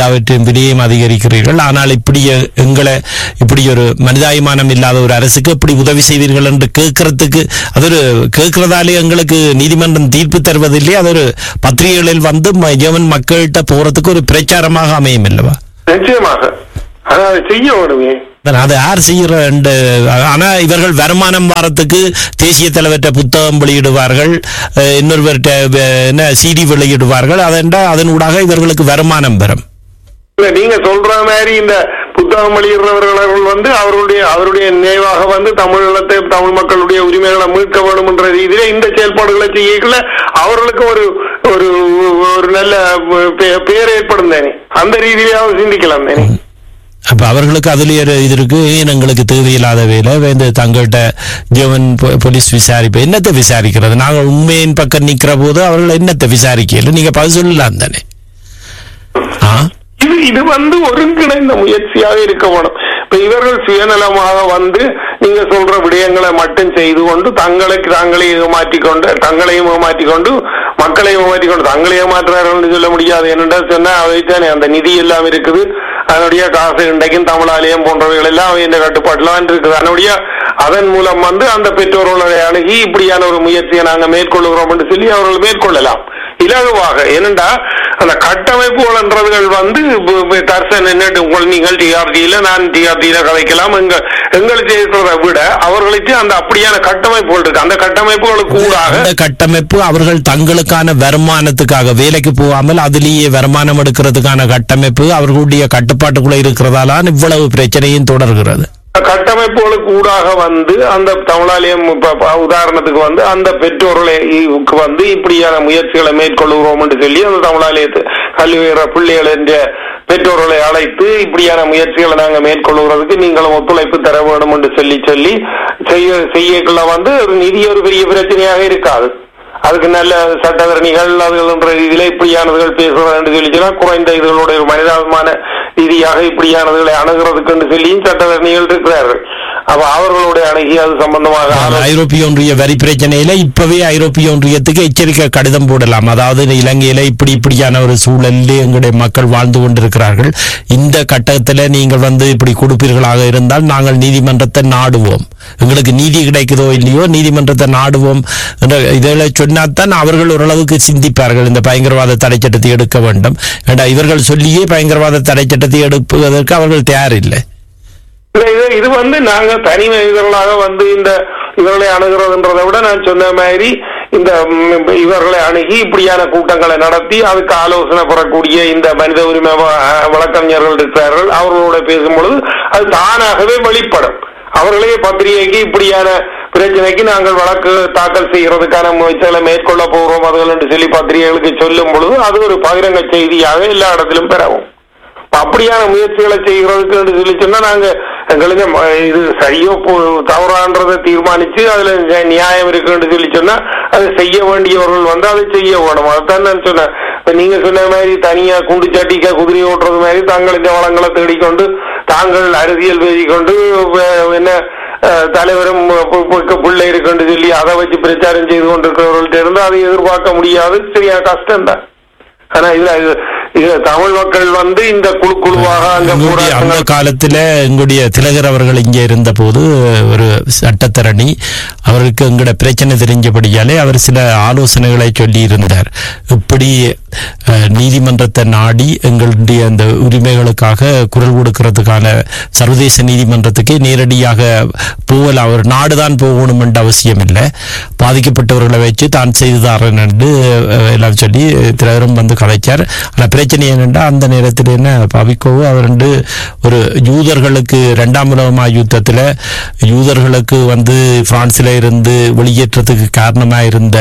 விலையும் அதிகரிக்கிறீர்கள் ஆனால் இப்படி எ- எங்களை இப்படி ஒரு மனிதாபிமானம் இல்லாத ஒரு அரசுக்கு இப்படி உதவி செய்வீர்கள் என்று கேட்கறதுக்கு அது ஒரு கேட்கறதாலே எங்களுக்கு நீதிமன்றம் தீர்ப்பு தருவதில்லை அது ஒரு பத்திரிகைகளில் வந்து ம- ஜெர்மன் மக்கள்கிட்ட போறதுக்கு ஒரு பிரச்சாரமாக அமையும் அல்லவா நிச்சயமாக ஆனா அதை செய்ய வேணுமே அதான் அதை யார் செய்யற ரெண்டு ஆனா இவர்கள் வருமானம் வாரத்துக்கு தேசிய தலைவர்கிட்ட புத்தகம் வெளியிடுவார்கள் அஹ், இன்னொருவர்கிட்ட வ- என்ன சிடி வெளியிடுவார்கள் அதென்றா அதனூடாக இவர்களுக்கு வருமானம் பெறும் இல்ல நீங்க சொல்ற மாதிரி இந்த புத்தகம் வெளியிடுறவர்கள் வந்து அவர்களுடைய அவருடைய நினைவாக வந்து தமிழத்தை தமிழ் மக்களுடைய உரிமைகளை மீட்க வேண்டும் என்ற ரீதியில இந்த செயல்பாடுகளை செய்யல அவர்களுக்கு ஒரு ஒரு ஒரு நல்ல பே- பேர் ஏற்படும் தானே அந்த ரீதியிலாவது சிந்திக்கலாம் தானே அப்ப அவர்களுக்கு அதுலயே ஒரு இது இருக்கு ஏன் எங்களுக்கு தேவையில்லாத வேலை வந்து தங்கள்கிட்ட ஜெர்மன் பொ- போலீஸ் விசாரிப்பு என்னத்தை விசாரிக்கிறது நாங்கள் உண்மையின் பக்கம் நிக்கிற போது அவர்கள் என்னத்தை விசாரிக்கல நீங்க பதில் சொல்லலாம் தானே ஆ இது இது வந்து ஒருங்கிணைந்த முயற்சியாக இருக்க வேணும் இப்ப இவர்கள் சுயநலமாக வந்து நீங்க சொல்ற விடயங்களை மட்டும் செய்து கொண்டு தங்களுக்கு தாங்களே ஏமாற்றிக் கொண்டு தங்களையும் ஏமாற்றிக் கொண்டு மக்களையும் ஏமாற்றிக் கொண்டு தங்களை ஏமாற்றுறார்கள் என்று சொல்ல முடியாது என்னென்றால் சொன்னா அவைத்தானே அந்த நிதி எல்லாம் இருக்குது அதனுடைய காசு இன்றைக்கும் தமிழாலயம் போன்றவைகள் எல்லாம் அவை இந்த கட்டுப்பாட்டுல தான் இருக்குது அதனுடைய அதன் மூலம் வந்து அந்த பெற்றோர்களை அணுகி இப்படியான ஒரு முயற்சியை நாங்க மேற்கொள்கிறோம் என்று சொல்லி அவர்கள் மேற்கொள்ளலாம் இலகுவாக ஏனென்றா அந்த கட்டமைப்புகள்ன்றதுகள் வந்து தர்சன் என்னட்டு உங்கள் நீங்கள் டிஆர்டியில நான் டிஆர்டியில கதைக்கலாம் எங்க எங்களுக்கு இருக்கிறத விட அவர்களுக்கு அந்த அப்படியான கட்டமைப்புகள் இருக்கு அந்த கட்டமைப்புகளுக்கு கூடாக அந்த கட்டமைப்பு அவர்கள் தங்களுக்கான வருமானத்துக்காக வேலைக்கு போகாமல் அதிலேயே வருமானம் எடுக்கிறதுக்கான கட்டமைப்பு அவர்களுடைய கட்டுப்பாட்டுக்குள்ள இருக்கிறதால இவ்வளவு பிரச்சனையும் தொடர்கிறது கட்டமைப்புகளுக்கு ஊடாக வந்து அந்த தமிழாலயம் இப்ப ப- உதாரணத்துக்கு வந்து அந்த பெற்றோர்களை இ- வந்து இப்படியான முயற்சிகளை மேற்கொள்கிறோம் என்று சொல்லி அந்த தமிழாலயத்து கல்வி உயர்ற பிள்ளைகள் என்ற பெற்றோர்களை அழைத்து இப்படியான முயற்சிகளை நாங்க மேற்கொள்கிறதுக்கு நீங்களும் ஒத்துழைப்பு தர வேண்டும் என்று சொல்லி சொல்லி செய்ய செய்யக்குள்ள வந்து ஒரு நிதி ஒரு பெரிய பிரச்சனையாக இருக்காது அதுக்கு நல்ல சட்டத்தரணிகள் அதுகள் ரீதியில இப்படியானதுகள் பேசுறது என்று சொல்லி சொன்னா குறைந்த இதுகளுடைய ஒரு மனிதாபிமான ரீதியாக இப்படியானதுகளை அணுகிறதுக்கு என்று சொல்லியும் சட்டத்தரணிகள் இருக்கிறார்கள் அப்ப அவர்களுடைய அணுகி அது சம்பந்தமாக ஆலோசனை ஐரோப்பிய ஒன்றிய வரி பிரச்சனையில இப்பவே ஐரோப்பிய ஒன்றியத்துக்கு எச்சரிக்கை கடிதம் போடலாம் அதாவது இலங்கையில இப்படி இப்படியான ஒரு சூழலில் எங்களுடைய மக்கள் வாழ்ந்து கொண்டிருக்கிறார்கள் இந்த கட்டத்துல நீங்கள் வந்து இப்படி கொடுப்பீர்களாக இருந்தால் நாங்கள் நீதிமன்றத்தை நாடுவோம் எங்களுக்கு நீதி கிடைக்குதோ இல்லையோ நீதிமன்றத்தை நாடுவோம் என்ற இதில் சொன்னாதான் அவர்கள் ஓரளவுக்கு சிந்திப்பார்கள் இந்த பயங்கரவாத தடை சட்டத்தை எடுக்க வேண்டும் ஏண்டா இவர்கள் சொல்லியே பயங்கரவாத தடை சட்டத்தை எடுப்பதற்கு அவர்கள் தயாரில்லை இல்ல, இது இது வந்து நாங்க தனி மனிதர்களாக வந்து இந்த இவர்களை அணுகிறதுன்றதை விட நான் சொன்ன மாதிரி இந்த ம், இவர்களை அணுகி இப்படியான கூட்டங்களை நடத்தி அதுக்கு ஆலோசனை பெறக்கூடிய இந்த மனித உரிமை வ- வழக்கறிஞர்கள் இருக்கிறார்கள் அவர்களோட பேசும்பொழுது அது தானாகவே வெளிப்படும் அவர்களே பத்திரிகைக்கு இப்படியான பிரச்சனைக்கு நாங்கள் வழக்கு தாக்கல் செய்யறதுக்கான முயற்சிகளை மேற்கொள்ள போகிறோம் அதுகள் என்று சொல்லி பத்திரிகைகளுக்கு சொல்லும் பொழுது அது ஒரு பகிரங்க செய்தியாக எல்லா இடத்திலும் பெறவும் அப்படியான முயற்சிகளை செய்கிறதுக்கு என்று சொல்லி சொன்னா நாங்க எங்களுக்கு ம- இது சரியோ போ- தவறான்றதை தீர்மானிச்சு அதுல நி- நியாயம் இருக்குன்னு சொல்லி சொன்னா அதை செய்ய வேண்டியவர்கள் வந்து அதை செய்ய வேணும் அதான் நான் சொன்னேன் இப்ப நீங்க சொன்ன மாதிரி தனியா குண்டு சட்டிக்க குதிரை ஓட்டுறது மாதிரி தாங்கள் இந்த வளங்களை தேடிக்கொண்டு தாங்கள் அரசியல் பேசிக்கொண்டு வே- என்ன அஹ், தலைவரும் பு- பு- பிள்ளை இருக்குன்னு சொல்லி அதை வச்சு பிரச்சாரம் செய்து கொண்டிருக்கிறவர்கள்ட்ட இருந்து அதை எதிர்பார்க்க முடியாது சரியா கஷ்டம்தான் ஆனா இதுல இது- இது தமிழ் மக்கள் வந்து இந்த குழு குழுவாக அங்க எங்களுடைய அந்த போராட்டங்கள் காலத்துல எங்களுடைய திலகர் அவர்கள் இங்கே இருந்தபோது ஒரு சட்டத்தரணி அவருக்கு எங்களோட பிரச்சனை தெரிஞ்சபடியாலே அவர் சில ஆலோசனைகளை சொல்லி இருந்தார் இப்படி அஹ், நீதிமன்றத்தை நாடி எங்களுடைய அந்த உரிமைகளுக்காக குரல் கொடுக்கறதுக்கான சர்வதேச நீதிமன்றத்துக்கு நேரடியாக போகல அவர் நாடுதான் போகணும் என்ற அவசியம் இல்லை பாதிக்கப்பட்டவர்களை வச்சு தான் செய்துதாரன் என்று அஹ், எல்லாம் சொல்லி திலகரும் வந்து கதைச்சார் ஆனா பிரச்சனை என்னென்னா அந்த நேரத்தில் என்ன பவிக்கோவு அவர் வந்து ஒரு யூதர்களுக்கு இரண்டாம் உலக யுத்தத்தில் யூதர்களுக்கு வந்து பிரான்சில் இருந்து வெளியேற்றத்துக்கு காரணமாக இருந்த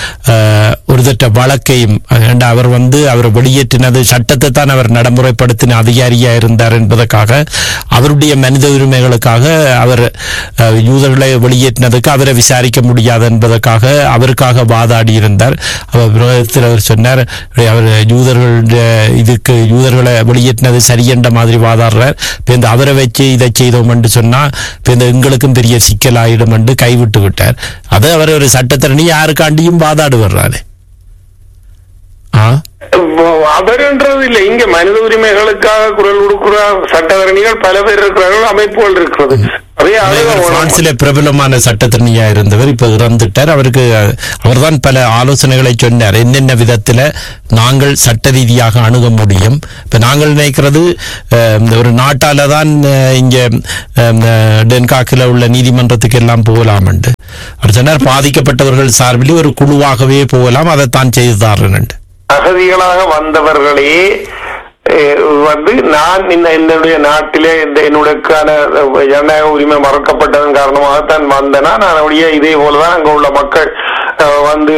அஹ், ஒரு தட்ட வழக்கையும் ஏண்டா அவர் வந்து அவர் வெளியேற்றினது சட்டத்தை தான் அவர் நடைமுறைப்படுத்தின அதிகாரியா இருந்தார் என்பதற்காக அவருடைய மனித உரிமைகளுக்காக அவர் அஹ், யூதர்களை வெளியேற்றினதுக்கு அவரை விசாரிக்க முடியாது என்பதற்காக அவருக்காக வாதாடி இருந்தார் அவர் விரோதத்தில் அவர் சொன்னார் அவர் யூதர்களுடைய இதுக்கு யூதர்களை வெளியேற்றினது சரியென்ற மாதிரி வாதாடுறார் இப்ப இந்த அவரை வச்சு இதை செய்தோம் என்று சொன்னா இப்ப இந்த எங்களுக்கும் பெரிய சிக்கலாயிடும் என்று கைவிட்டு விட்டார் அது அவர் ஒரு சட்டத்திறனி யாருக்காண்டியும் வாதாடு வர்றாரு ஆ அவருன்றது இல்லை இங்க மனித உரிமைகளுக்காக குரல் கொடுக்கிற சட்டத்தரணிகள் பல பேர் இருக்கிறார்கள் அமைப்புகள் இருக்கிறது அதே இவர் பிரான்சிலே பிரபலமான சட்டத்தரணியா இருந்தவர் இப்ப இறந்துட்டார் அவருக்கு அஹ், அவர்தான் பல ஆலோசனைகளை சொன்னார் என்னென்ன விதத்துல நாங்கள் சட்ட ரீதியாக அணுக முடியும் இப்ப நாங்கள் நினைக்கிறது அஹ், இந்த ஒரு நாட்டால தான் அஹ், இங்க அஹ், டென்காக்கில் உள்ள நீதிமன்றத்துக்கு எல்லாம் போகலாம் என்று அவர் சொன்னார் பாதிக்கப்பட்டவர்கள் சார்பில் ஒரு குழுவாகவே போகலாம் அதைத்தான் செய்தார்கள் அகதிகளாக வந்தவர்களே அஹ், வந்து நான் இந்த என்னுடைய நாட்டிலே இந்த என்னுடையக்கான அஹ், ஜனநாயக உரிமை மறக்கப்பட்டதன் காரணமாகத்தான் வந்தேனா நான் அப்படியே இதே போலதான் அங்க உள்ள மக்கள் அஹ், வந்து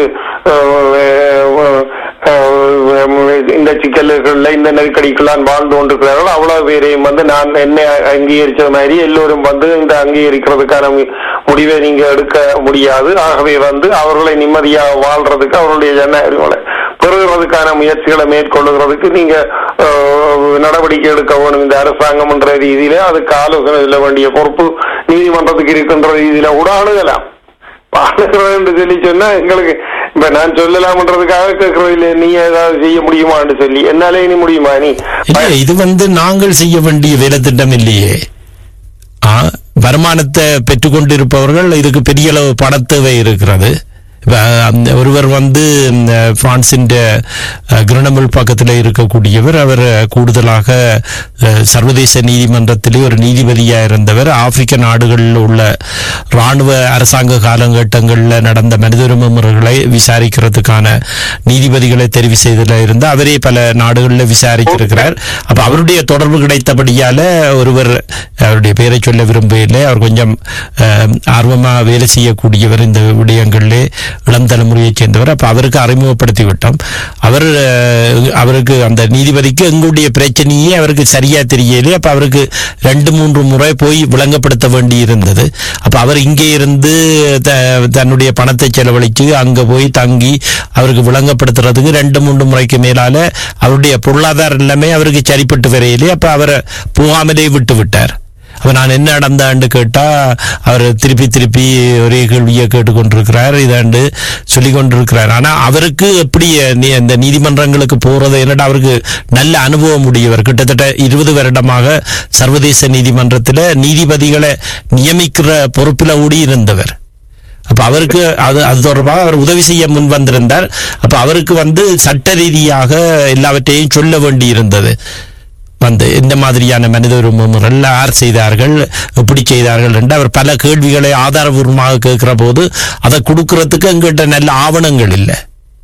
அஹ், அஹ், இந்த சிக்கல்கள்ல இந்த நெருக்கடிக்கெல்லாம் வாழ்ந்து கொண்டிருக்கிறார்கள் அவ்வளவு பேரையும் வந்து நான் என்னை அங்கீகரிச்ச மாதிரி எல்லோரும் வந்து இந்த அங்கீகரிக்கிறதுக்கான மு- முடிவை நீங்க எடுக்க முடியாது ஆகவே வந்து அவர்களை நிம்மதியாக வாழ்றதுக்கு அவருடைய ஜனநாயகங்களை பெறுகிறதுக்கான முயற்சிகளை மேற்கொள்ளுகிறதுக்கு நீங்க அஹ், நடவடிக்கை எடுக்க வேணும் இந்த அரசாங்கம் என்ற ரீதியில அதுக்கு ஆலோசனை சொல்ல வேண்டிய பொறுப்பு நீதிமன்றத்துக்கு இருக்கின்ற ரீதியில கூட அணுகலாம் அணுகிறோம் என்று சொல்லி சொன்னா எங்களுக்கு இப்ப நான் சொல்லலாம்ன்றதுக்காக கேட்கறது இல்லை நீ ஏதாவது செய்ய முடியுமான்னு சொல்லி என்னாலே நீ முடியுமா நீ இல்ல இது வந்து நாங்கள் செய்ய வேண்டிய வேலை திட்டம் இல்லையே ஆ, வருமானத்தை பெற்றுக்கொண்டிருப்பவர்கள் இதுக்கு பெரிய அளவு பணத்தேவை இருக்கிறது இப்ப, அந்த ஒருவர் வந்து இந்த பிரான்சின் கிரணமில் பக்கத்தில் இருக்கக்கூடியவர் அவர் கூடுதலாக அஹ், சர்வதேச நீதிமன்றத்திலே ஒரு நீதிபதியாக இருந்தவர் ஆப்பிரிக்க நாடுகளில் உள்ள ராணுவ அரசாங்க காலகட்டங்களில் நடந்த மனித உரிமை முறைகளை விசாரிக்கிறதுக்கான நீதிபதிகளை தெரிவு செய்ததில் இருந்து அவரே பல நாடுகளில் விசாரிச்சிருக்கிறார் அப்ப அவருடைய தொடர்பு கிடைத்தபடியால ஒருவர் அவருடைய பெயரை சொல்ல விரும்பவில்லை அவர் கொஞ்சம் அஹ், ஆர்வமா வேலை செய்யக்கூடியவர் இந்த விடயங்களிலே இளம் தலைமுறையைச் சேர்ந்தவர் அப்ப அவருக்கு அறிமுகப்படுத்தி விட்டோம் அவர் அஹ், அவருக்கு அந்த நீதிபதிக்கு எங்களுடைய பிரச்சனையே அவருக்கு சரியா தெரியலே அப்ப அவருக்கு ரெண்டு மூன்று முறை போய் விளங்கப்படுத்த வேண்டி இருந்தது அப்ப அவர் இங்கே இருந்து த- தன்னுடைய பணத்தை செலவழித்து அங்க போய் தங்கி அவருக்கு விளங்கப்படுத்துறதுக்கு ரெண்டு மூன்று முறைக்கு மேலால அவருடைய பொருளாதார நிலைமை அவருக்கு சரிப்பட்டு வரையிலே அப்ப அவரை போகாமலே விட்டு விட்டார் அப்ப நான் என்ன நடந்தான்னு கேட்டா அவர் திருப்பி திருப்பி ஒரே கேள்வியை கேட்டுக்கொண்டிருக்கிறார் இதாண்டு சொல்லி கொண்டிருக்கிறார் ஆனா அவருக்கு எப்படி நீ- இந்த நீதிமன்றங்களுக்கு போறது என்னடா அவருக்கு நல்ல அனுபவம் உடையவர் கிட்டத்தட்ட இருபது வருடமாக சர்வதேச நீதிமன்றத்துல நீதிபதிகளை நியமிக்கிற பொறுப்பில் ஓடி இருந்தவர் அப்ப அவருக்கு அது அது தொடர்பாக அவர் உதவி செய்ய முன் வந்திருந்தார் அப்ப அவருக்கு வந்து சட்ட ரீதியாக எல்லாவற்றையும் சொல்ல வேண்டி இருந்தது வந்து இந்த மாதிரியான மனித உரிமை முறைகள் யார் செய்தார்கள் எப்படி செய்தார்கள் என்று அவர் பல கேள்விகளை ஆதாரபூர்வமாக கேட்கிற போது அதை கொடுக்கறதுக்கு எங்கிட்ட நல்ல ஆவணங்கள் இல்லை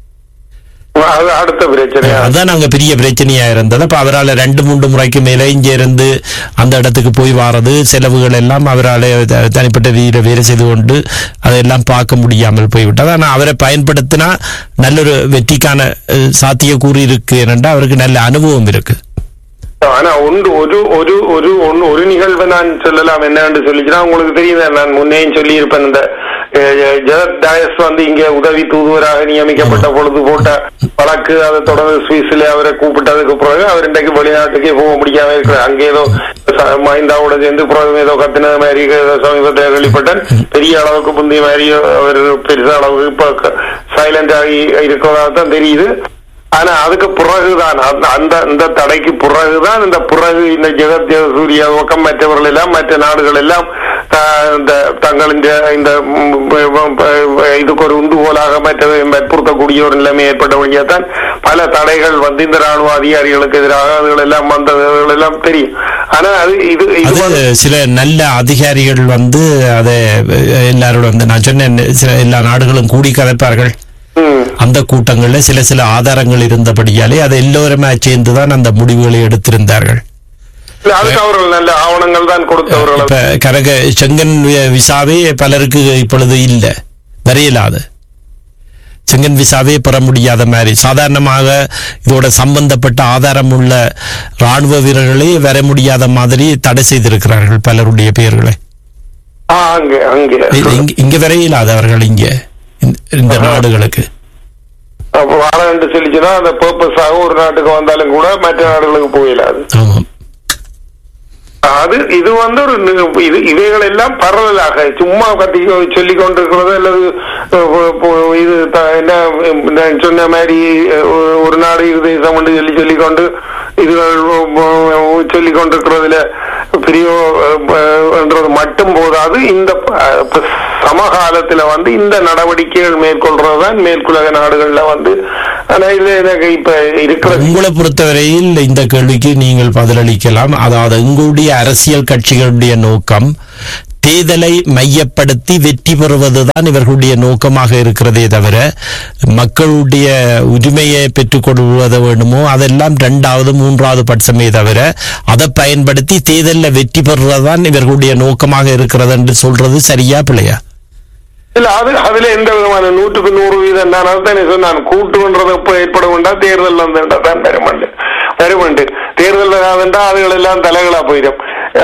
அது அடுத்த பிரச்சனை அதான் அங்க பெரிய பிரச்சனையா இருந்தது அப்ப அவரால் ரெண்டு மூன்று முறைக்கு மேல இங்க இருந்து அந்த இடத்துக்கு போய் வாரது செலவுகள் எல்லாம் அவரால் த- தனிப்பட்ட ரீதியில வேலை செய்து கொண்டு அதெல்லாம் பார்க்க முடியாமல் போய்விட்டது ஆனா அவரை பயன்படுத்தினா நல்லொரு வெற்றிக்கான அஹ், சாத்தியக்கூறு இருக்கு ஏனென்றா அவருக்கு நல்ல அனுபவம் இருக்கு ஆனா ஒன்று ஒரு ஒரு ஒரு ஒன்று ஒரு நிகழ்வை நான் சொல்லலாம் என்னன்னு சொல்லிச்சுன்னா உங்களுக்கு தெரியுது நான் முன்னேயும் சொல்லியிருப்பேன் இந்த அஹ், ஜெகத் டயஸ் வந்து இங்க உதவி தூதுவராக நியமிக்கப்பட்ட பொழுது போட்ட வழக்கு அதை தொடர்ந்து சுவிஸ்ல அவரை கூப்பிட்டதுக்கு பிறகு அவர் இன்றைக்கு வெளிநாட்டுக்கே போக முடியாம இருக்கிறார் அங்கே ஏதோ ச- மஹிந்தாவோட சேர்ந்து பிறகு ஏதோ கத்தின மாதிரி ஏதோ சமீபத்தில் வெளிப்பட்டேன் பெரிய அளவுக்கு முந்தைய மாதிரி அவர் பெருசா அளவுக்கு இப்ப சைலண்ட் ஆகி இருக்கிறதா தான் தெரியுது ஆனா அதுக்கு பிறகுதான் அந்த அந்த இந்த தடைக்கு பிறகுதான் இந்த பிறகு இந்த ஜெகத் சூரிய பக்கம் மற்றவர்கள் எல்லாம் மற்ற நாடுகள் எல்லாம் ஆஹ், இந்த தங்களின் இந்த ம், ம், இதுக்கு ஒரு உந்துகோலாக மற்றவை வற்புறுத்தக்கூடிய ஒரு நிலைமை ஏற்பட்டபடியாதான் பல தடைகள் வந்து இந்த ராணுவ அதிகாரிகளுக்கு எதிராக அதுகள் எல்லாம் வந்ததுகள் எல்லாம் தெரியும் ஆனா அது இது இது அது வந்து- சில நல்ல அதிகாரிகள் வந்து அதை அஹ், எல்லாரோட வந்து நான் சொன்னேன் சில எல்லா நாடுகளும் கூடி கதைப்பார்கள் ம். அந்த கூட்டங்களில் சில சில ஆதாரங்கள் இருந்தபடியாலே அதை எல்லோருமே சேர்ந்துதான் அந்த முடிவுகளை எடுத்திருந்தார்கள் இல்ல, அதுக்கு அவர்கள் நல்ல ஆவணங்கள் தான் கொடுத்தவர்கள் இப்ப கரக செங்கன் வி- விசாவே பலருக்கு இப்பொழுது இல்ல வரையலாது செங்கன் விசாவே பெற முடியாத மாதிரி சாதாரணமாக இதோட சம்பந்தப்பட்ட ஆதாரம் உள்ள ராணுவ வீரர்களே வர முடியாத மாதிரி தடை செய்திருக்கிறார்கள் பலருடைய பெயர்களை ஆ, அங்க அங்க இ- இங்க- இங்க வரையிலாது அவர்கள் இங்க இந்த- இந்த நாடுகளுக்கு அப்ப வாழன்னு சொல்லிச்சுன்னா அந்த பர்பஸாக ஒரு நாட்டுக்கு வந்தாலும் கூட மற்ற நாடுகளுக்கு போயிடாது ஆமாம் அது இது வந்து ஒரு நி- இது இவைகள் எல்லாம் பரவலாக சும்மா கத்தி சொல்லி கொண்டிருக்கிறது அல்லது அஹ், போ- போ- இது த- என்ன நான் சொன்ன மாதிரி அஹ், ஒரு நாடு இரு தேசம் என்று சொல்லி சொல்லி கொண்டு இதுகள் சொல்லி கொண்டிருக்கிறதுல பெரிய அஹ், என்றது மட்டும் போதாது இந்த அஹ், இப்ப சமகாலத்துல வந்து இந்த நடவடிக்கைகள் மேற்கொள்றதுதான் மேற்குலக நாடுகள்ல வந்து ஆனா இது எனக்கு இப்ப இருக்கிற உங்களை பொறுத்தவரையில் இந்த கேள்விக்கு நீங்கள் பதிலளிக்கலாம் அதாவது உங்களுடைய அரசியல் கட்சிகளுடைய நோக்கம் தேர்தலை மையப்படுத்தி வெற்றி பெறுவதுதான் இவர்களுடைய நோக்கமாக இருக்கிறதே தவிர மக்களுடைய உரிமையை பெற்றுக் கொள்வது வேண்டுமோ அதெல்லாம் இரண்டாவது மூன்றாவது பட்சமே தவிர அதை பயன்படுத்தி தேர்தலில் வெற்றி பெறுவதுதான் இவர்களுடைய நோக்கமாக இருக்கிறது என்று சொல்றது சரியா பிள்ளையா இல்ல அது அதுல எந்த விதமான நூற்றுக்கு நூறு வீதம் நான் அதுதானே சொன்னான் கூட்டுன்றது எப்ப ஏற்பட வேண்டாம் தேர்தல் வந்தா தான் பெருமண்டு பெருமண்டு தேர்தல் வராதுண்டா அதுகள் எல்லாம் தலைகளா போயிடும்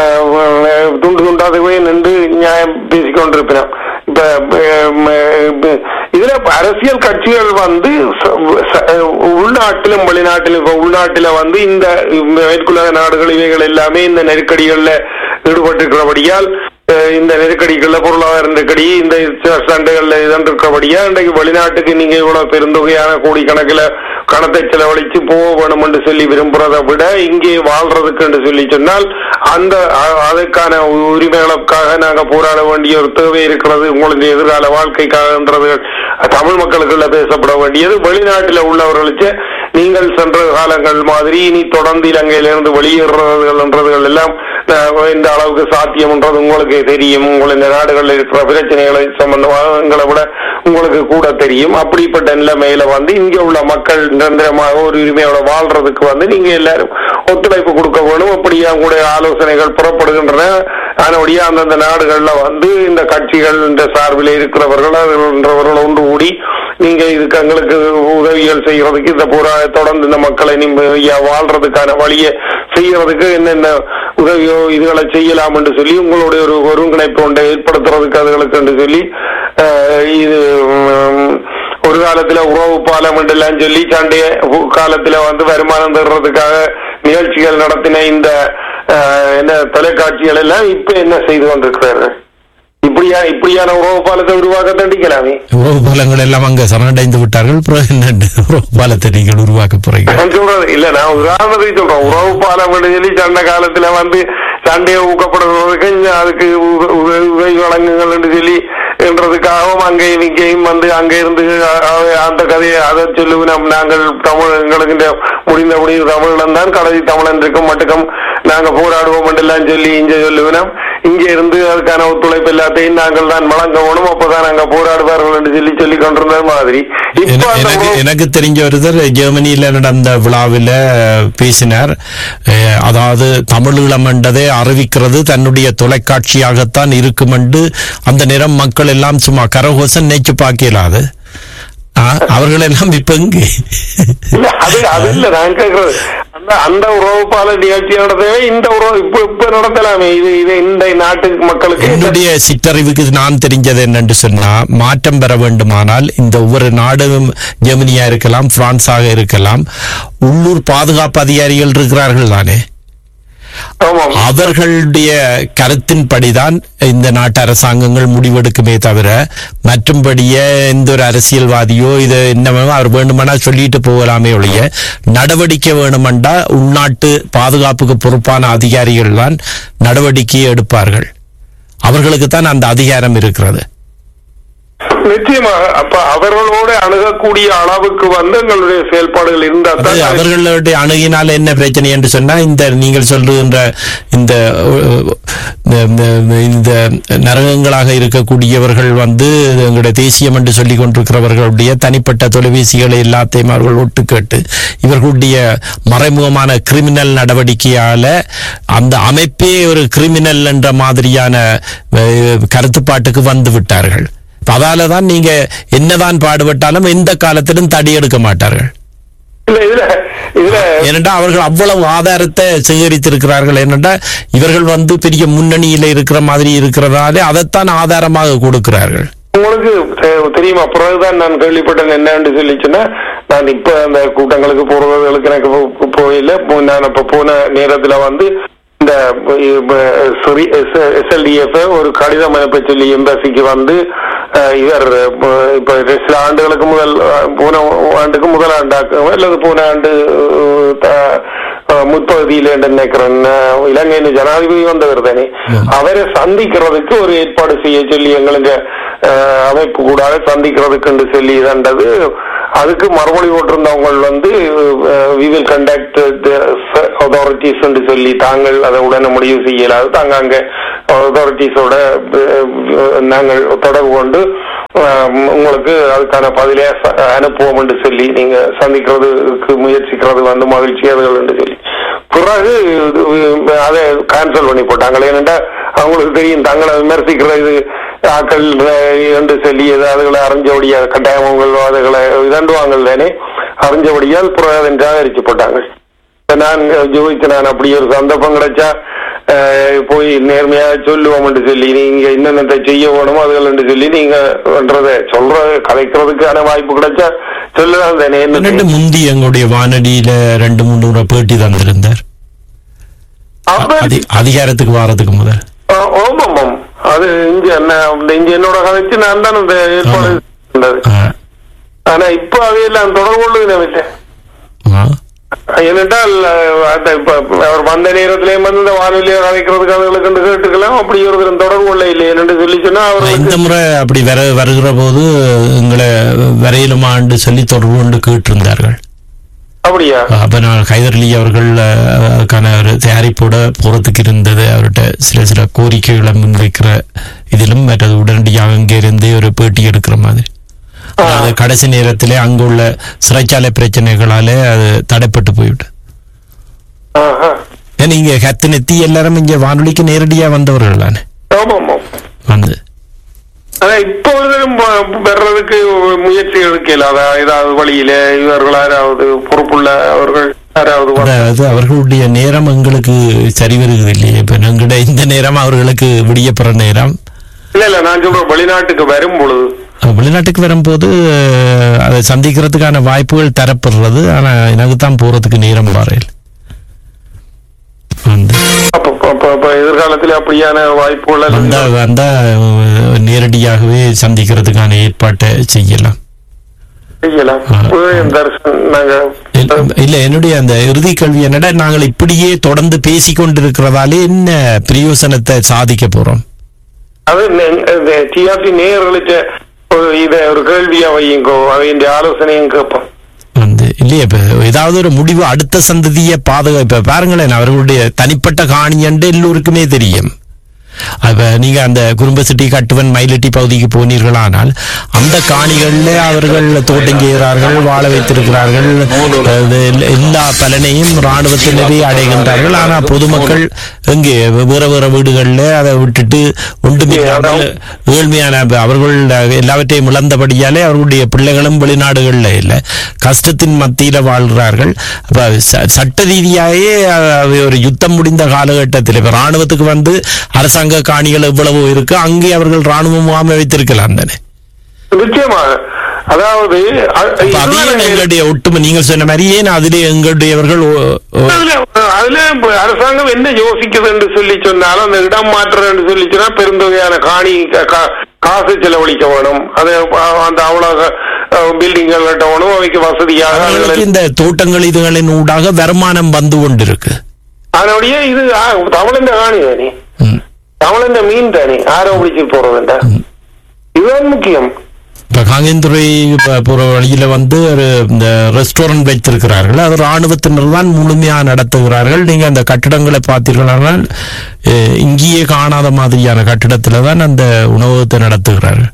அஹ் துண்டு துண்டாத போய் நின்று நியாயம் பேசிக்கொண்டிருப்பினோம் இப்ப அஹ், அஹ், இதுல அரசியல் கட்சிகள் வந்து ச- ச- உள்நாட்டிலும் வெளிநாட்டிலும் இப்ப உள்நாட்டில வந்து இந்த மேற்குலக நாடுகள் இவைகள் எல்லாமே இந்த நெருக்கடிகள்ல ஈடுபட்டிருக்கிறபடியால் அஹ் இந்த நெருக்கடிகள்ல பொருளாதார நெருக்கடி இந்த ச- சண்டைகள்ல இதன் இருக்கிறபடியா இன்றைக்கு வெளிநாட்டுக்கு நீங்க இவ்வளவு பெருந்தொகையான கோடிக்கணக்கில் கணத்தை செலவழிச்சு போக வேணும் என்று சொல்லி விரும்புறதை விட இங்கே வாழ்றதுக்கு என்று சொல்லி சொன்னால் அந்த அ- அதுக்கான உ- உரிமைகளுக்காக நாங்க போராட வேண்டிய ஒரு தேவை இருக்கிறது உங்களுடைய எதிர்கால வாழ்க்கைக்காகன்றது தமிழ் மக்களுக்குள்ள பேசப்பட வேண்டியது வெளிநாட்டில் உள்ளவர்களுக்கு நீங்கள் சென்ற காலங்கள் மாதிரி இனி தொடர்ந்து இலங்கையிலிருந்து வெளியேறதுகள் எல்லாம் அஹ், இந்த அளவுக்கு சாத்தியம்ன்றது உங்களுக்கு தெரியும் உங்கள் இந்த நாடுகளில் இருக்கிற பிரச்சனைகளை சம்பந்தமாக எங்களை விட உங்களுக்கு கூட தெரியும் அப்படிப்பட்ட நிலைமையில வந்து இங்க உள்ள மக்கள் நிரந்தரமாக ஒரு உரிமையோட வாழ்றதுக்கு வந்து நீங்க எல்லாரும் ஒத்துழைப்பு கொடுக்க வேணும் அப்படியே உங்களுடைய ஆலோசனைகள் புறப்படுகின்றன அதனுடைய அந்தந்த நாடுகள்ல வந்து இந்த கட்சிகள் இந்த சார்பில் இருக்கிறவர்கள் அதுன்றவர்கள் ஒன்று கூடி நீங்க இதுக்கு எங்களுக்கு உதவிகள் செய்யறதுக்கு இந்த பூரா தொடர்ந்து இந்த மக்களை நிம்மதியா வாழ்றதுக்கான வழியை செய்யறதுக்கு என்னென்ன உதவியோ இதுகளை செய்யலாம் என்று சொல்லி உங்களுடைய ஒரு ஒருங்கிணைப்பு ஒன்றை ஏற்படுத்துறதுக்கு அதுகளுக்கு என்று சொல்லி அஹ், இது உம், ஒரு காலத்துல உறவு பாலம் எல்லாம் சொல்லி சண்டைய காலத்துல வந்து வருமானம் தர்றதுக்காக நிகழ்ச்சிகள் நடத்தின இந்த அஹ், என்ன தொலைக்காட்சிகள் எல்லாம் இப்ப என்ன செய்து கொண்டிருக்கிறார்கள் இப்படியா இப்படியான உறவு பாலத்தை உருவாக்க தண்டிக்கலாமே உறவு பாலங்கள் எல்லாம் அங்க சரணடைந்து விட்டார்கள் பிறகு என்ன உறவு பாலத்தை நீங்கள் உருவாக்க போறீங்க நான் சொல்றது இல்ல நான் உதாரணத்துக்கு சொல்றேன் உறவு பாலம் சொல்லி சண்டை காலத்துல வந்து சண்டையை ஊக்கப்படுறதுக்கு இங்க அதுக்கு உத- உத- உதவி வழங்குங்கள் என்று சொல்லி என்றதுக்காகவும் அங்கேயும் இங்கேயும் வந்து அங்க இருந்து அ- அ- அந்த கதையை அதை சொல்லுவோம் நாங்கள் தமிழ் எங்களுக்கு இந்த முடிந்த முடிவு தமிழன் தான் கடைசி தமிழன் இருக்கும் மட்டுக்கும் நாங்க போராடுவோம் என்றெல்லாம் சொல்லி இங்க சொல்லுவோம் இங்க இருந்து அதுக்கான ஒத்துழைப்பு எல்லாத்தையும் நாங்கள் தான் வழங்கணும் அப்பதான் நாங்க போராடுவார்கள் என்று சொல்லி சொல்லி கொண்டிருந்த மாதிரி இப்ப என- அந்த எனக்கு உறவு- எனக்கு தெரிஞ்ச ஒருத்தர் ஜெர்மனியில நடந்த விழாவில் பேசினார் அஹ், அதாவது தமிழீழம் என்றதை அறிவிக்கிறது தன்னுடைய தொலைக்காட்சியாகத்தான் இருக்கும் என்று அந்த நேரம் மக்கள் எல்லாம் சும்மா கரகோசம் நேச்சு பார்க்கலாது அவர்கள் எல்லாம் இப்ப எங்கே இல்ல அது அது இல்ல நான் கேக்குறது அந்த அந்த உறவு பால நிகழ்ச்சி நடத்தவே இந்த உறவு இப்ப இப்ப நடத்தலாமே இது இது இந்த நாட்டு மக்களுக்கு என்னுடைய சிற்றறிவுக்கு நான் தெரிஞ்சது என்னன்னு சொன்னா மாற்றம் பெற வேண்டுமானால் இந்த ஒவ்வொரு நாடும் ஜெர்மனியா இருக்கலாம் பிரான்ஸாக இருக்கலாம் உள்ளூர் பாதுகாப்பு அதிகாரிகள் இருக்கிறார்கள் தானே ஆமாம் அவர்களுடைய கருத்தின்படிதான் இந்த நாட்டு அரசாங்கங்கள் முடிவெடுக்குமே தவிர மற்றும்படியே எந்த ஒரு அரசியல்வாதியோ இது என்ன வேணுமோ அவர் வேண்டுமானா சொல்லிட்டு போகலாமே ஒழிய நடவடிக்கை வேணுமெண்டா உள்நாட்டு பாதுகாப்புக்கு பொறுப்பான அதிகாரிகள் தான் நடவடிக்கையை எடுப்பார்கள் அவர்களுக்கு தான் அந்த அதிகாரம் இருக்கிறது நிச்சயமாக அப்ப அவர்களோட அணுகக்கூடிய அளவுக்கு வந்து எங்களுடைய செயல்பாடுகள் இருந்தா அது தான் அவர்களுடைய அணுகினால் என்ன பிரச்சனை என்று சொன்னா இந்த நீங்கள் சொல்லுகின்ற இந்த அஹ், இந்த- இந்த- இந்த நரகங்களாக இருக்கக்கூடியவர்கள் வந்து எங்களுடைய தேசியம் என்று சொல்லிக் கொண்டிருக்கிறவர்களுடைய தனிப்பட்ட தொலைபேசிகளை எல்லாத்தையும் அவர்கள் ஒட்டு கேட்டு இவர்களுடைய மறைமுகமான கிரிமினல் நடவடிக்கையால அந்த அமைப்பே ஒரு கிரிமினல் என்ற மாதிரியான அஹ், கருத்துப்பாட்டுக்கு வந்து விட்டார்கள் அதால தான் நீங்க என்னதான் பாடுபட்டாலும் எந்த காலத்திலும் தடி எடுக்க மாட்டார்கள் இல்ல இதுல இதுல ஏனென்றா அவர்கள் அவ்வளவு ஆதாரத்தை சேகரித்திருக்கிறார்கள் ஏனென்றா இவர்கள் வந்து பெரிய முன்னணியில இருக்கிற மாதிரி இருக்கிறதாலே அதைத்தான் ஆதாரமாக கொடுக்கிறார்கள் உங்களுக்கு தெ- தெரியுமா பிறகுதான் நான் கேள்விப்பட்டேன் என்னன்னு சொல்லிச்சுன்னா நான் இப்ப அந்த கூட்டங்களுக்கு போறதுகளுக்கு எனக்கு போ- போயில போ- நான் இப்ப போன நேரத்துல வந்து இந்த எஸ்எல்டிஎஃப் ஒரு கடிதம் அனுப்ப சொல்லி எம்பசிக்கு வந்து அஹ், இவர் அஹ், இப்ப சில ஆண்டுகளுக்கு முதல் அஹ், போன ஆண்டுக்கு முதல் ஆண்டாக்கு அல்லது போன ஆண்டு அஹ், த- அஹ், முற்பகுதியில் என்று நினைக்கிறேன் அஹ், இலங்கையின் ஜனாதிபதி வந்தவர் தானே அவரை சந்திக்கிறதுக்கு ஒரு ஏற்பாடு செய்ய சொல்லி எங்களுக்கு அஹ், அமைப்பு கூடாக சந்திக்கிறதுக்கு என்று சொல்லி தண்டது அதுக்கு மறுமொழி போட்டிருந்தவங்க வந்து வி வில் கண்டக்ட் அத்தாரிட்டிஸ் என்று சொல்லி தாங்கள் அதை உடனே முடிவு செய்யலாது தாங்க அங்க அத்தாரிட்டிஸோட நாங்கள் தொடர்பு கொண்டு அஹ், உங்களுக்கு அதுக்கான பதிலே ச- அனுப்புவோம் என்று சொல்லி நீங்க சந்திக்கிறதுக்கு முயற்சிக்கிறது வந்து மகிழ்ச்சியார்கள் என்று சொல்லி பிறகு இது, அதை கேன்சல் பண்ணி போட்டாங்க ஏனென்றா அவங்களுக்கு தெரியும் தங்களை விமர்சிக்கிற இது ஆக்கள் அஹ், என்று சொல்லி அதுகளை அறிஞ்சபடியா கட்டாயங்கள் அதுகளை இதண்டுவாங்க தானே அறிஞ்சபடியால் பிறகு அதை நிராகரிச்சு போட்டாங்க இப்ப நான் ஜோதிச்சு நான் அப்படி ஒரு சந்தர்ப்பம் கிடைச்சா அஹ், போய் நேர்மையா சொல்லுவோம் என்று சொல்லி நீங்க என்னென்ன செய்ய வேணுமோ அதுகள் என்று சொல்லி நீங்க பண்றத சொல்ற கலைக்கிறதுக்கான வாய்ப்பு கிடைச்சா சொல்லலாம் தானே என்ன ரெண்டு முந்தி எங்களுடைய வானொலியில ரெண்டு மூணு முறை பேட்டி தந்திருந்தார் அப்ப அதி- அதிகாரத்துக்கு வாரத்துக்கு முதல் ஆ, ஆமாம் ஆமாம் அது இங்க என்ன இந்த இங்க என்னோட கதைச்சு நான் தான் இந்த ஏற்பாடு ஆமா. செய்தது. ஆ, ஆனா இப்ப அவையெல்லாம் தொடர்பு கொள்ளுகிறேன் இல்லை ஆ. ஏனென்றால் அஹ், அந்த இப்ப அவர் வந்த நேரத்திலேயும் வந்து இந்த வானொலியை கதைக்கிறதுக்கு அதுகளுக்கு என்று கேட்டுக்கலாம் அப்படி ஒரு தரம் தொடர்பு கொள்ள இல்லை என்று சொல்லி சொன்னா இந்த அவர்களுக்கு முறை அப்படி வர வருகிற போது எங்களை வரையிலுமாண்டு சொல்லி தொடர்பு கொண்டு கேட்டிருந்தார்கள் அப்படியா அப்ப நான் கைதர்லி அவர்கள் அஹ், அதுக்கான ஒரு தயாரிப்போட போறதுக்கு இருந்தது அவர்கிட்ட சில சில கோரிக்கைகளை முன்வைக்கிற இதிலும் மற்றது உடனடியாக அங்கே இருந்தே ஒரு பேட்டி எடுக்கிற மாதிரி அது கடைசி நேரத்திலே அங்குள்ள சிறைச்சாலை பிரச்சனைகளாலே அது தடைப்பட்டு போய்விட்டு ஆஹா. ஏன்னா இங்க கத்து நெத்தி எல்லாரும் இங்க வானொலிக்கு நேரடியா வந்தவர்கள் தானே ஆமாம் ஆமாம் வந்து ஆனா இப்போ ஒரு தரம் வ- வர்றதுக்கு முயற்சி எடுக்கல அதான் ஏதாவது வழியில இவர்கள் யாராவது பொறுப்புள்ள அவர்கள் யாராவது வந்து- அதாவது அவர்களுடைய நேரம் எங்களுக்கு சரி வருகிறது இல்லையே இப்ப எங்கள்கிட்ட இந்த நேரம் அவர்களுக்கு விடியப்படுற நேரம் இல்ல இல்ல நான் சொல்றேன் வெளிநாட்டுக்கு வரும் பொழுது அஹ் வெளிநாட்டுக்கு வரும்போது அஹ், அதை சந்திக்கிறதுக்கான வாய்ப்புகள் தரப்படுறது ஆனா எனக்கு தான் போறதுக்கு நேரம் வரையில் வந்து அப்ப அப்ப- அப்ப எதிர்காலத்துல அப்படியான வாய்ப்புகள் எல்லாம் வந்தா வந்தா அஹ், நேரடியாகவே சந்திக்கிறதுக்கான ஏற்பாட்டை செய்யலாம் செய்யலாம் ஆ. உதயம் தரிசன் நாங்க இல்ல- இல்ல என்னுடைய அந்த இறுதி கேள்வி என்னடா நாங்கள் இப்படியே தொடர்ந்து பேசிக்கொண்டிருக்கிறதாலே என்ன பிரயோசனத்தை சாதிக்க போறோம் அது டிஆர்டி நேயர்களுக்கு ஒரு இத ஒரு கேள்வியா வையுங்கோ அவையின் ஆலோசனையும் கேட்போம் வந்து இல்லையே இப்ப ஏதாவது ஒரு முடிவு அடுத்த சந்ததியை பாதுகா இப்ப பாருங்களேன் அவர்களுடைய தனிப்பட்ட காணியண்டு எல்லோருக்குமே தெரியும் அப்ப நீங்க அந்த குடும்பசிட்டி கட்டுவன் மயிலட்டி பகுதிக்கு போனீர்களானால் அந்த காணிகள்ல அவர்கள் தோட்டம் செய்கிறார்கள் வாழ வைத்திருக்கிறார்கள் அது எல்லா- எல்லா பலனையும் ராணுவத்தினரே அடைகின்றார்கள் ஆனா பொதுமக்கள் எங்கே வேற வேற வீடுகள்ல அதை விட்டுட்டு ஒன்றுமே இல்லாமல் ஏழ்மையான அப்ப அவர்கள் எல்லாவற்றையும் இழந்தபடியாலே அவர்களுடைய பிள்ளைகளும் வெளிநாடுகள்ல இல்லை கஷ்டத்தின் மத்தியில வாழ்கிறார்கள் அப்ப ச- சட்ட ரீதியாயே அஹ், ஒரு யுத்தம் முடிந்த காலகட்டத்தில் இப்ப ராணுவத்துக்கு வந்து அரசாங்க காணிகள் எவ்வளவோ இருக்கு அங்கே அவர்கள் ராணுவ முகாமை வைத்திருக்கலாம் தானே நிச்சயமாக அதாவது அ- அப்ப அதையே இதுதான் எங்களுடைய ஒட்டுமை நீங்கள் சொன்ன மாதிரி ஏன் அதிலே எங்களுடையவர்கள் ஓ- ஓ- அதுல அதுல இப்ப அரசாங்கம் என்ன யோசிக்குது என்று சொல்லி சொன்னாலும் அந்த இடம் மாற்றம் என்று சொல்லி சொன்னா பெருந்தொகையான காணி க- கா- காசு செலவழிக்க வேணும் அது அ- அந்த அவ்வளவு பில்டிங்கள் கட்டணும் அவைக்கு வசதியாக அவர்களுக்கு அதுகளை- இந்த தோட்டங்கள் இதுகளின் ஊடாக வருமானம் வந்து கொண்டிருக்கு அதனுடைய இது ஆ, தமிழன் காணி தானே ம். தமிழன் மீன் தானே ஆரோ பிடிச்சு போறதுண்டா இதுதான் முக்கியம் இப்ப காங்கேந்துறை ப- போற வழியில வந்து ஒரு இந்த ரெஸ்டாரண்ட் வைத்திருக்கிறார்கள் அது ராணுவத்தினர் தான் முழுமையா நடத்துகிறார்கள் நீங்க அந்த கட்டிடங்களை பார்த்தீர்களானால் அஹ், இங்கேயே காணாத மாதிரியான கட்டிடத்துல தான் அந்த உணவகத்தை நடத்துகிறார்கள்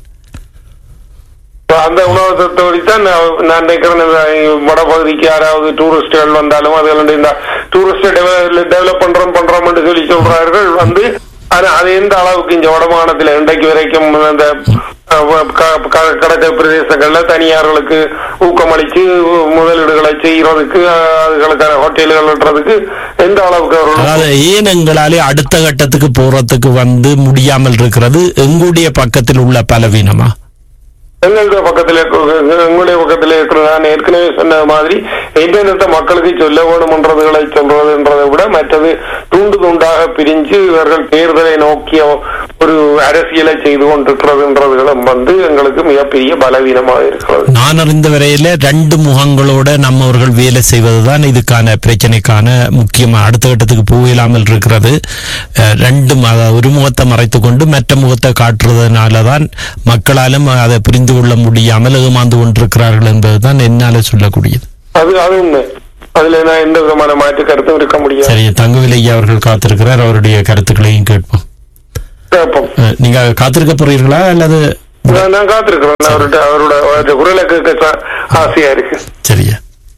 இப்ப அந்த உணவகத்தோடி தான் நான் நான் நினைக்கிறேன் இந்த வடபகுதிக்கு யாராவது டூரிஸ்டுகள் வந்தாலும் அதுகளுடைய இந்த டூரிஸ்ட் டெவலப் பண்றோம் பண்றோம்னு சொல்லி சொல்றார்கள் வந்து ஆனா அது எந்த அளவுக்கு இந்த வடமாகாணத்துல இன்றைக்கு வரைக்கும் அந்த அஹ், க- க- கடற்கரை பிரதேசங்கள்ல தனியார்களுக்கு ஊக்கமளிச்சு முதலீடுகளை செய்யறதுக்கு அஹ், அதுகளுக்கான ஹோட்டல்கள் கட்டுறதுக்கு எந்த அளவுக்கு அவர்கள் அதாவது ஏன் எங்களாலே அடுத்த கட்டத்துக்கு போறதுக்கு வந்து முடியாமல் இருக்கிறது எங்களுடைய பக்கத்தில் உள்ள பலவீனமா எங்களுடைய பக்கத்துல இருக்க- எங்களுடைய பக்கத்துல இருக்கிற நான் ஏற்கனவே சொன்ன மாதிரி இன்டர்நெட்டை மக்களுக்கு சொல்ல வேணும்ன்றதுகளை சொல்றதுன்றதை விட மற்றது தூண்டு துண்டாக பிரிஞ்சு இவர்கள் தேர்தலை நோக்கிய ஒரு அரசியலை செய்து கொண்டிருக்கிறதுன்றதுகளும் வந்து எங்களுக்கு மிகப்பெரிய பலவீனமாக இருக்கிறது நான் அறிந்த வரையில ரெண்டு முகங்களோட நம்மவர்கள் வேலை செய்வதுதான் இதுக்கான பிரச்சனைக்கான முக்கியமா அடுத்த கட்டத்துக்கு போயிடாமல் இருக்கிறது அஹ், ரெண்டு ம- ஒரு முகத்தை மறைத்துக் கொண்டு மற்ற முகத்தை காட்டுறதுனால தான் மக்களாலும் அதை புரிந்து கொள்ள முடியாமல் ஏமாந்து கொண்டிருக்கிறார்கள் என்பதுதான் என்னால சொல்லக்கூடியது அது அது உண்மை அதுல நான் எந்த விதமான மாற்று கருத்தும் இருக்க முடியாது சரி தங்கவிலை அவர்கள் காத்திருக்கிறார் அவருடைய கருத்துக்களையும் கேட்போம் கேட்போம் அஹ், நீங்க காத்திருக்க போறீர்களா அல்லது நான் நான் காத்திருக்கிறேன் நான் அவர்கிட்ட அவரோட அவருடைய குரலை கேட்க ச- ஆசையா இருக்கு சரியா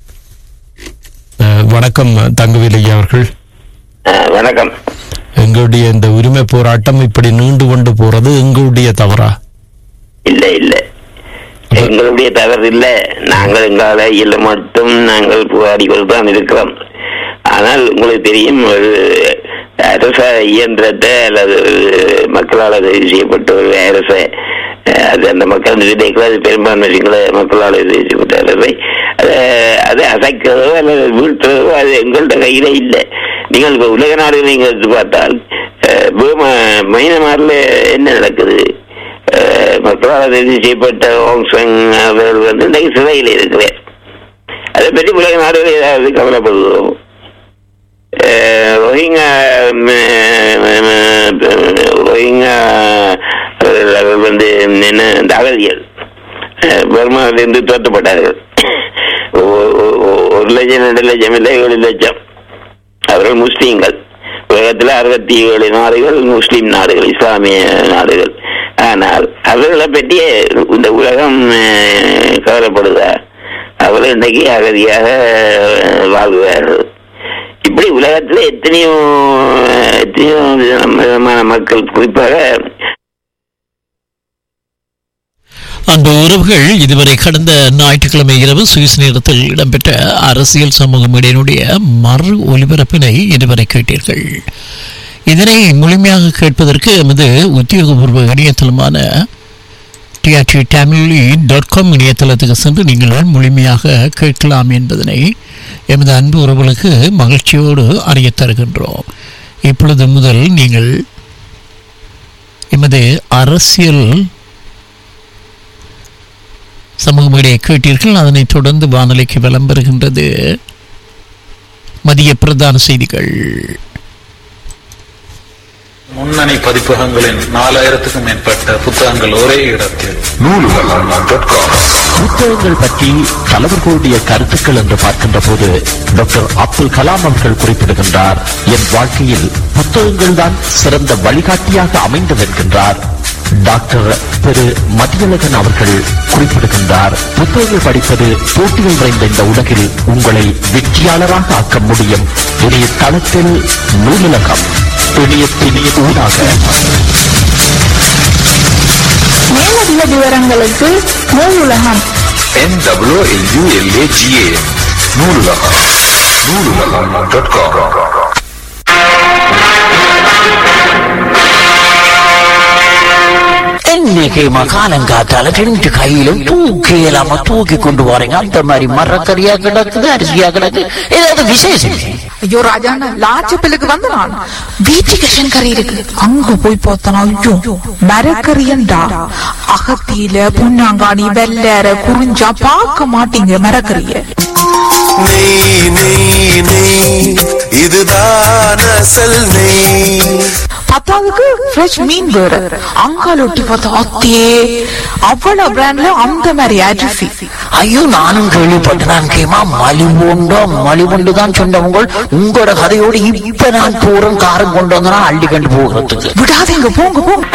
அஹ், வணக்கம் தங்கவிலை அவர்கள் அஹ், வணக்கம் எங்களுடைய இந்த உரிமை போராட்டம் இப்படி நீண்டு கொண்டு போறது எங்களுடைய தவறா இல்ல இல்ல எங்களுடைய தவறு இல்ல நாங்கள் எங்களால இல்ல மட்டும் நாங்கள் போராடி தான் இருக்கிறோம் ஆனால் உங்களுக்கு தெரியும் ஒரு அரச இயந்திரத்தை அல்லது ஒரு மக்களால் தெரிவு செய்யப்பட்ட ஒரு அரச அஹ், அது அந்த மக்கள் விதைகள் அது பெரும்பான்மை சிங்கள மக்களால் தெரிவு செய்யப்பட்ட அரசை அதை அதை அசைக்கிறதோ அல்லது வீழ்த்துறதோ அது எங்கள்கிட்ட கையில இல்லை நீங்கள் இப்ப உலக நாடுகள் நீங்கள் எடுத்து பார்த்தால் அஹ், பூம மைனமாரில் என்ன நடக்குது அஹ், மக்களால் தெரிவு செய்யப்பட்ட ஓங்சங் அவர்கள் வந்து இன்றைக்கு சிறையில் இருக்கிறார் அதை பற்றி உலக நாடுகள் ஏதாவது கவலைப்படுகிறோம் அஹ், ரோஹிங்கா ம், ம், ரோஹிங்கா அவர்கள் வந்து என்ன இந்த அகதிகள் அஹ், பர்மாவிலிருந்து துரத்தப்பட்டார்கள் ஒ- ஒ- ஒ- ஒரு லட்சம் ரெண்டு லட்சம் இல்லை ஏழு லட்சம் அவர்கள் முஸ்லீம்கள் உலகத்தில் அறுபத்தி ஏழு நாடுகள் முஸ்லீம் நாடுகள் இஸ்லாமிய நாடுகள் ஆனால் அவர்களை பற்றி இந்த உலகம் அஹ், கவலைப்படுதா அவர்கள் இன்றைக்கு அகதியாக அஹ், வாழ்கிறார்கள் இப்படி உலகத்தில் எத்தனையோ எத்தனையோ விதமான மக்கள் குறிப்பாக அன்பு உறவுகள் இதுவரை கடந்த ஞாயிற்றுக்கிழமை இரவு சுவிஸ் நேரத்தில் இடம்பெற்ற அரசியல் சமூக மீடியனுடைய மறு ஒலிபரப்பினை இதுவரை கேட்டீர்கள் இதனை முழுமையாக கேட்பதற்கு எமது உத்தியோகபூர்வ இணையதளமான டிஆர்டி தமிழ் டாட் காம் இணையதளத்துக்கு சென்று நீங்கள் முழுமையாக கேட்கலாம் என்பதனை எமது அன்பு உறவுகளுக்கு மகிழ்ச்சியோடு அறியத் தருகின்றோம் இப்பொழுது முதல் நீங்கள் எமது அரசியல் சமூக மீடியை கேட்டீர்கள் அதனைத் தொடர்ந்து வானொலிக்கு விளம்பருகின்றது மதிய பிரதான செய்திகள் முன்னணி பதிப்பகங்களின் நாலாயிரத்துக்கும் மேற்பட்ட புத்தகங்கள் ஒரே இடத்தில் புத்தகங்கள் பற்றி தலைவர்களுடைய கருத்துக்கள் என்று பார்க்கின்ற போது டாக்டர் அப்துல் கலாம் அவர்கள் குறிப்பிடுகின்றார் என் வாழ்க்கையில் புத்தகங்கள் தான் சிறந்த வழிகாட்டியாக அமைந்தது என்கின்றார் டாக்டர் திரு மதியழகன் அவர்கள் குறிப்பிடுகின்றார் புத்தகங்கள் படிப்பது போட்டிகள் நிறைந்த இந்த உலகில் உங்களை வெற்றியாளராக ஆக்க முடியும் இணைய தளத்தில் நூலகம் இணையத்தின் ஊடாக மேலதிக விவரங்களுக்கு Noolulagam NWLULAGA Noolulagam Noolulagam dot com இன்னைக்கு மகாலங்காத்தால ரெண்டு கையிலும் தூக்கி இல்லாம தூக்கி கொண்டு வரீங்க அந்த மாதிரி மரக்கறியா கிடக்குது அரிசியா கிடக்கு ஏதாவது விசேஷம் ஐயோ ராஜாண்ணா லாச்சப்பிலுக்கு வந்து நான் வீட்டுக்கு கறி இருக்கு அங்க போய் பார்த்தனா ஐயோ மரக்கறியண்டா அகத்தியில புண்ணாங்காணி வெள்ளற குறிஞ்சா பார்க்க மாட்டீங்க மரக்கறிய நெய் நெய் நெய் இதுதான் அசல் நெய் பத்தாவதுக்கு ஃப்ரெஷ் மீன் வேற அங்கால ஒட்டி பார்த்தா அத்தே அவ்வளவு பிராண்ட்ல அந்த மாதிரி அரிசி ஐயோ நானும் கேள்விப்பட்டேன் கேமா மலிவுண்டோ மலிவுண்டு தான் சொன்னவங்க உங்களோட கதையோடு இப்ப நான் போறேன் காரம் கொண்டு வந்தனா அள்ளி கண்டு போகிறதுக்கு விடாதீங்க போங்க போங்க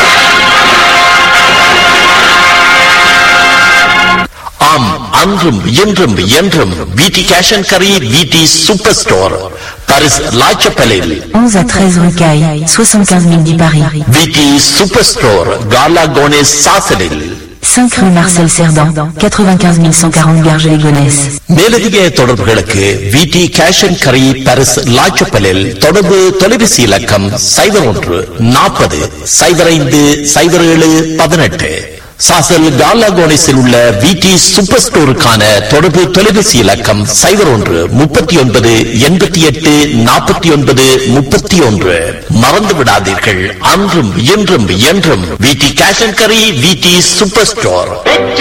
ஆம் அன்றும் இன்றும் என்றும் விடி கேஷ் அண்ட் கரி விடி சூப்பர் ஸ்டோர் பாரிஸ் லாச்சப்பலில் 11 à 13 rue Caille, 75 000 10 Paris. விடி சூப்பர் ஸ்டோர் காலா கோனேஸ் சாசலில் 5 rue Marcel Cerdan, 95 140 Garges-les-Gonesse. மேலதிக தொடர்புகளுக்கு விடி கேஷ் அண்ட் கரி பாரிஸ் லாச்சப்பலில் தொடர்பு தொலைபேசி இலக்கம் சைபர் ஒன்று நாற்பது சைபர் ஐந்து சைபர் ஏழு பதினெட்டு சாசல் காலாகோனிஸில் உள்ள விடி சூப்பர் ஸ்டோருக்கான தொடர்பு தொலைபேசி இலக்கம் சைபர் ஒன்று முப்பத்தி ஒன்பது எண்பத்தி எட்டு நாற்பத்தி ஒன்பது முப்பத்தி ஒன்று மறந்து விடாதீர்கள் அன்றும் இன்றும் என்றும் விடி கேஷ் அண்ட் கரி விடி சூப்பர் ஸ்டோர்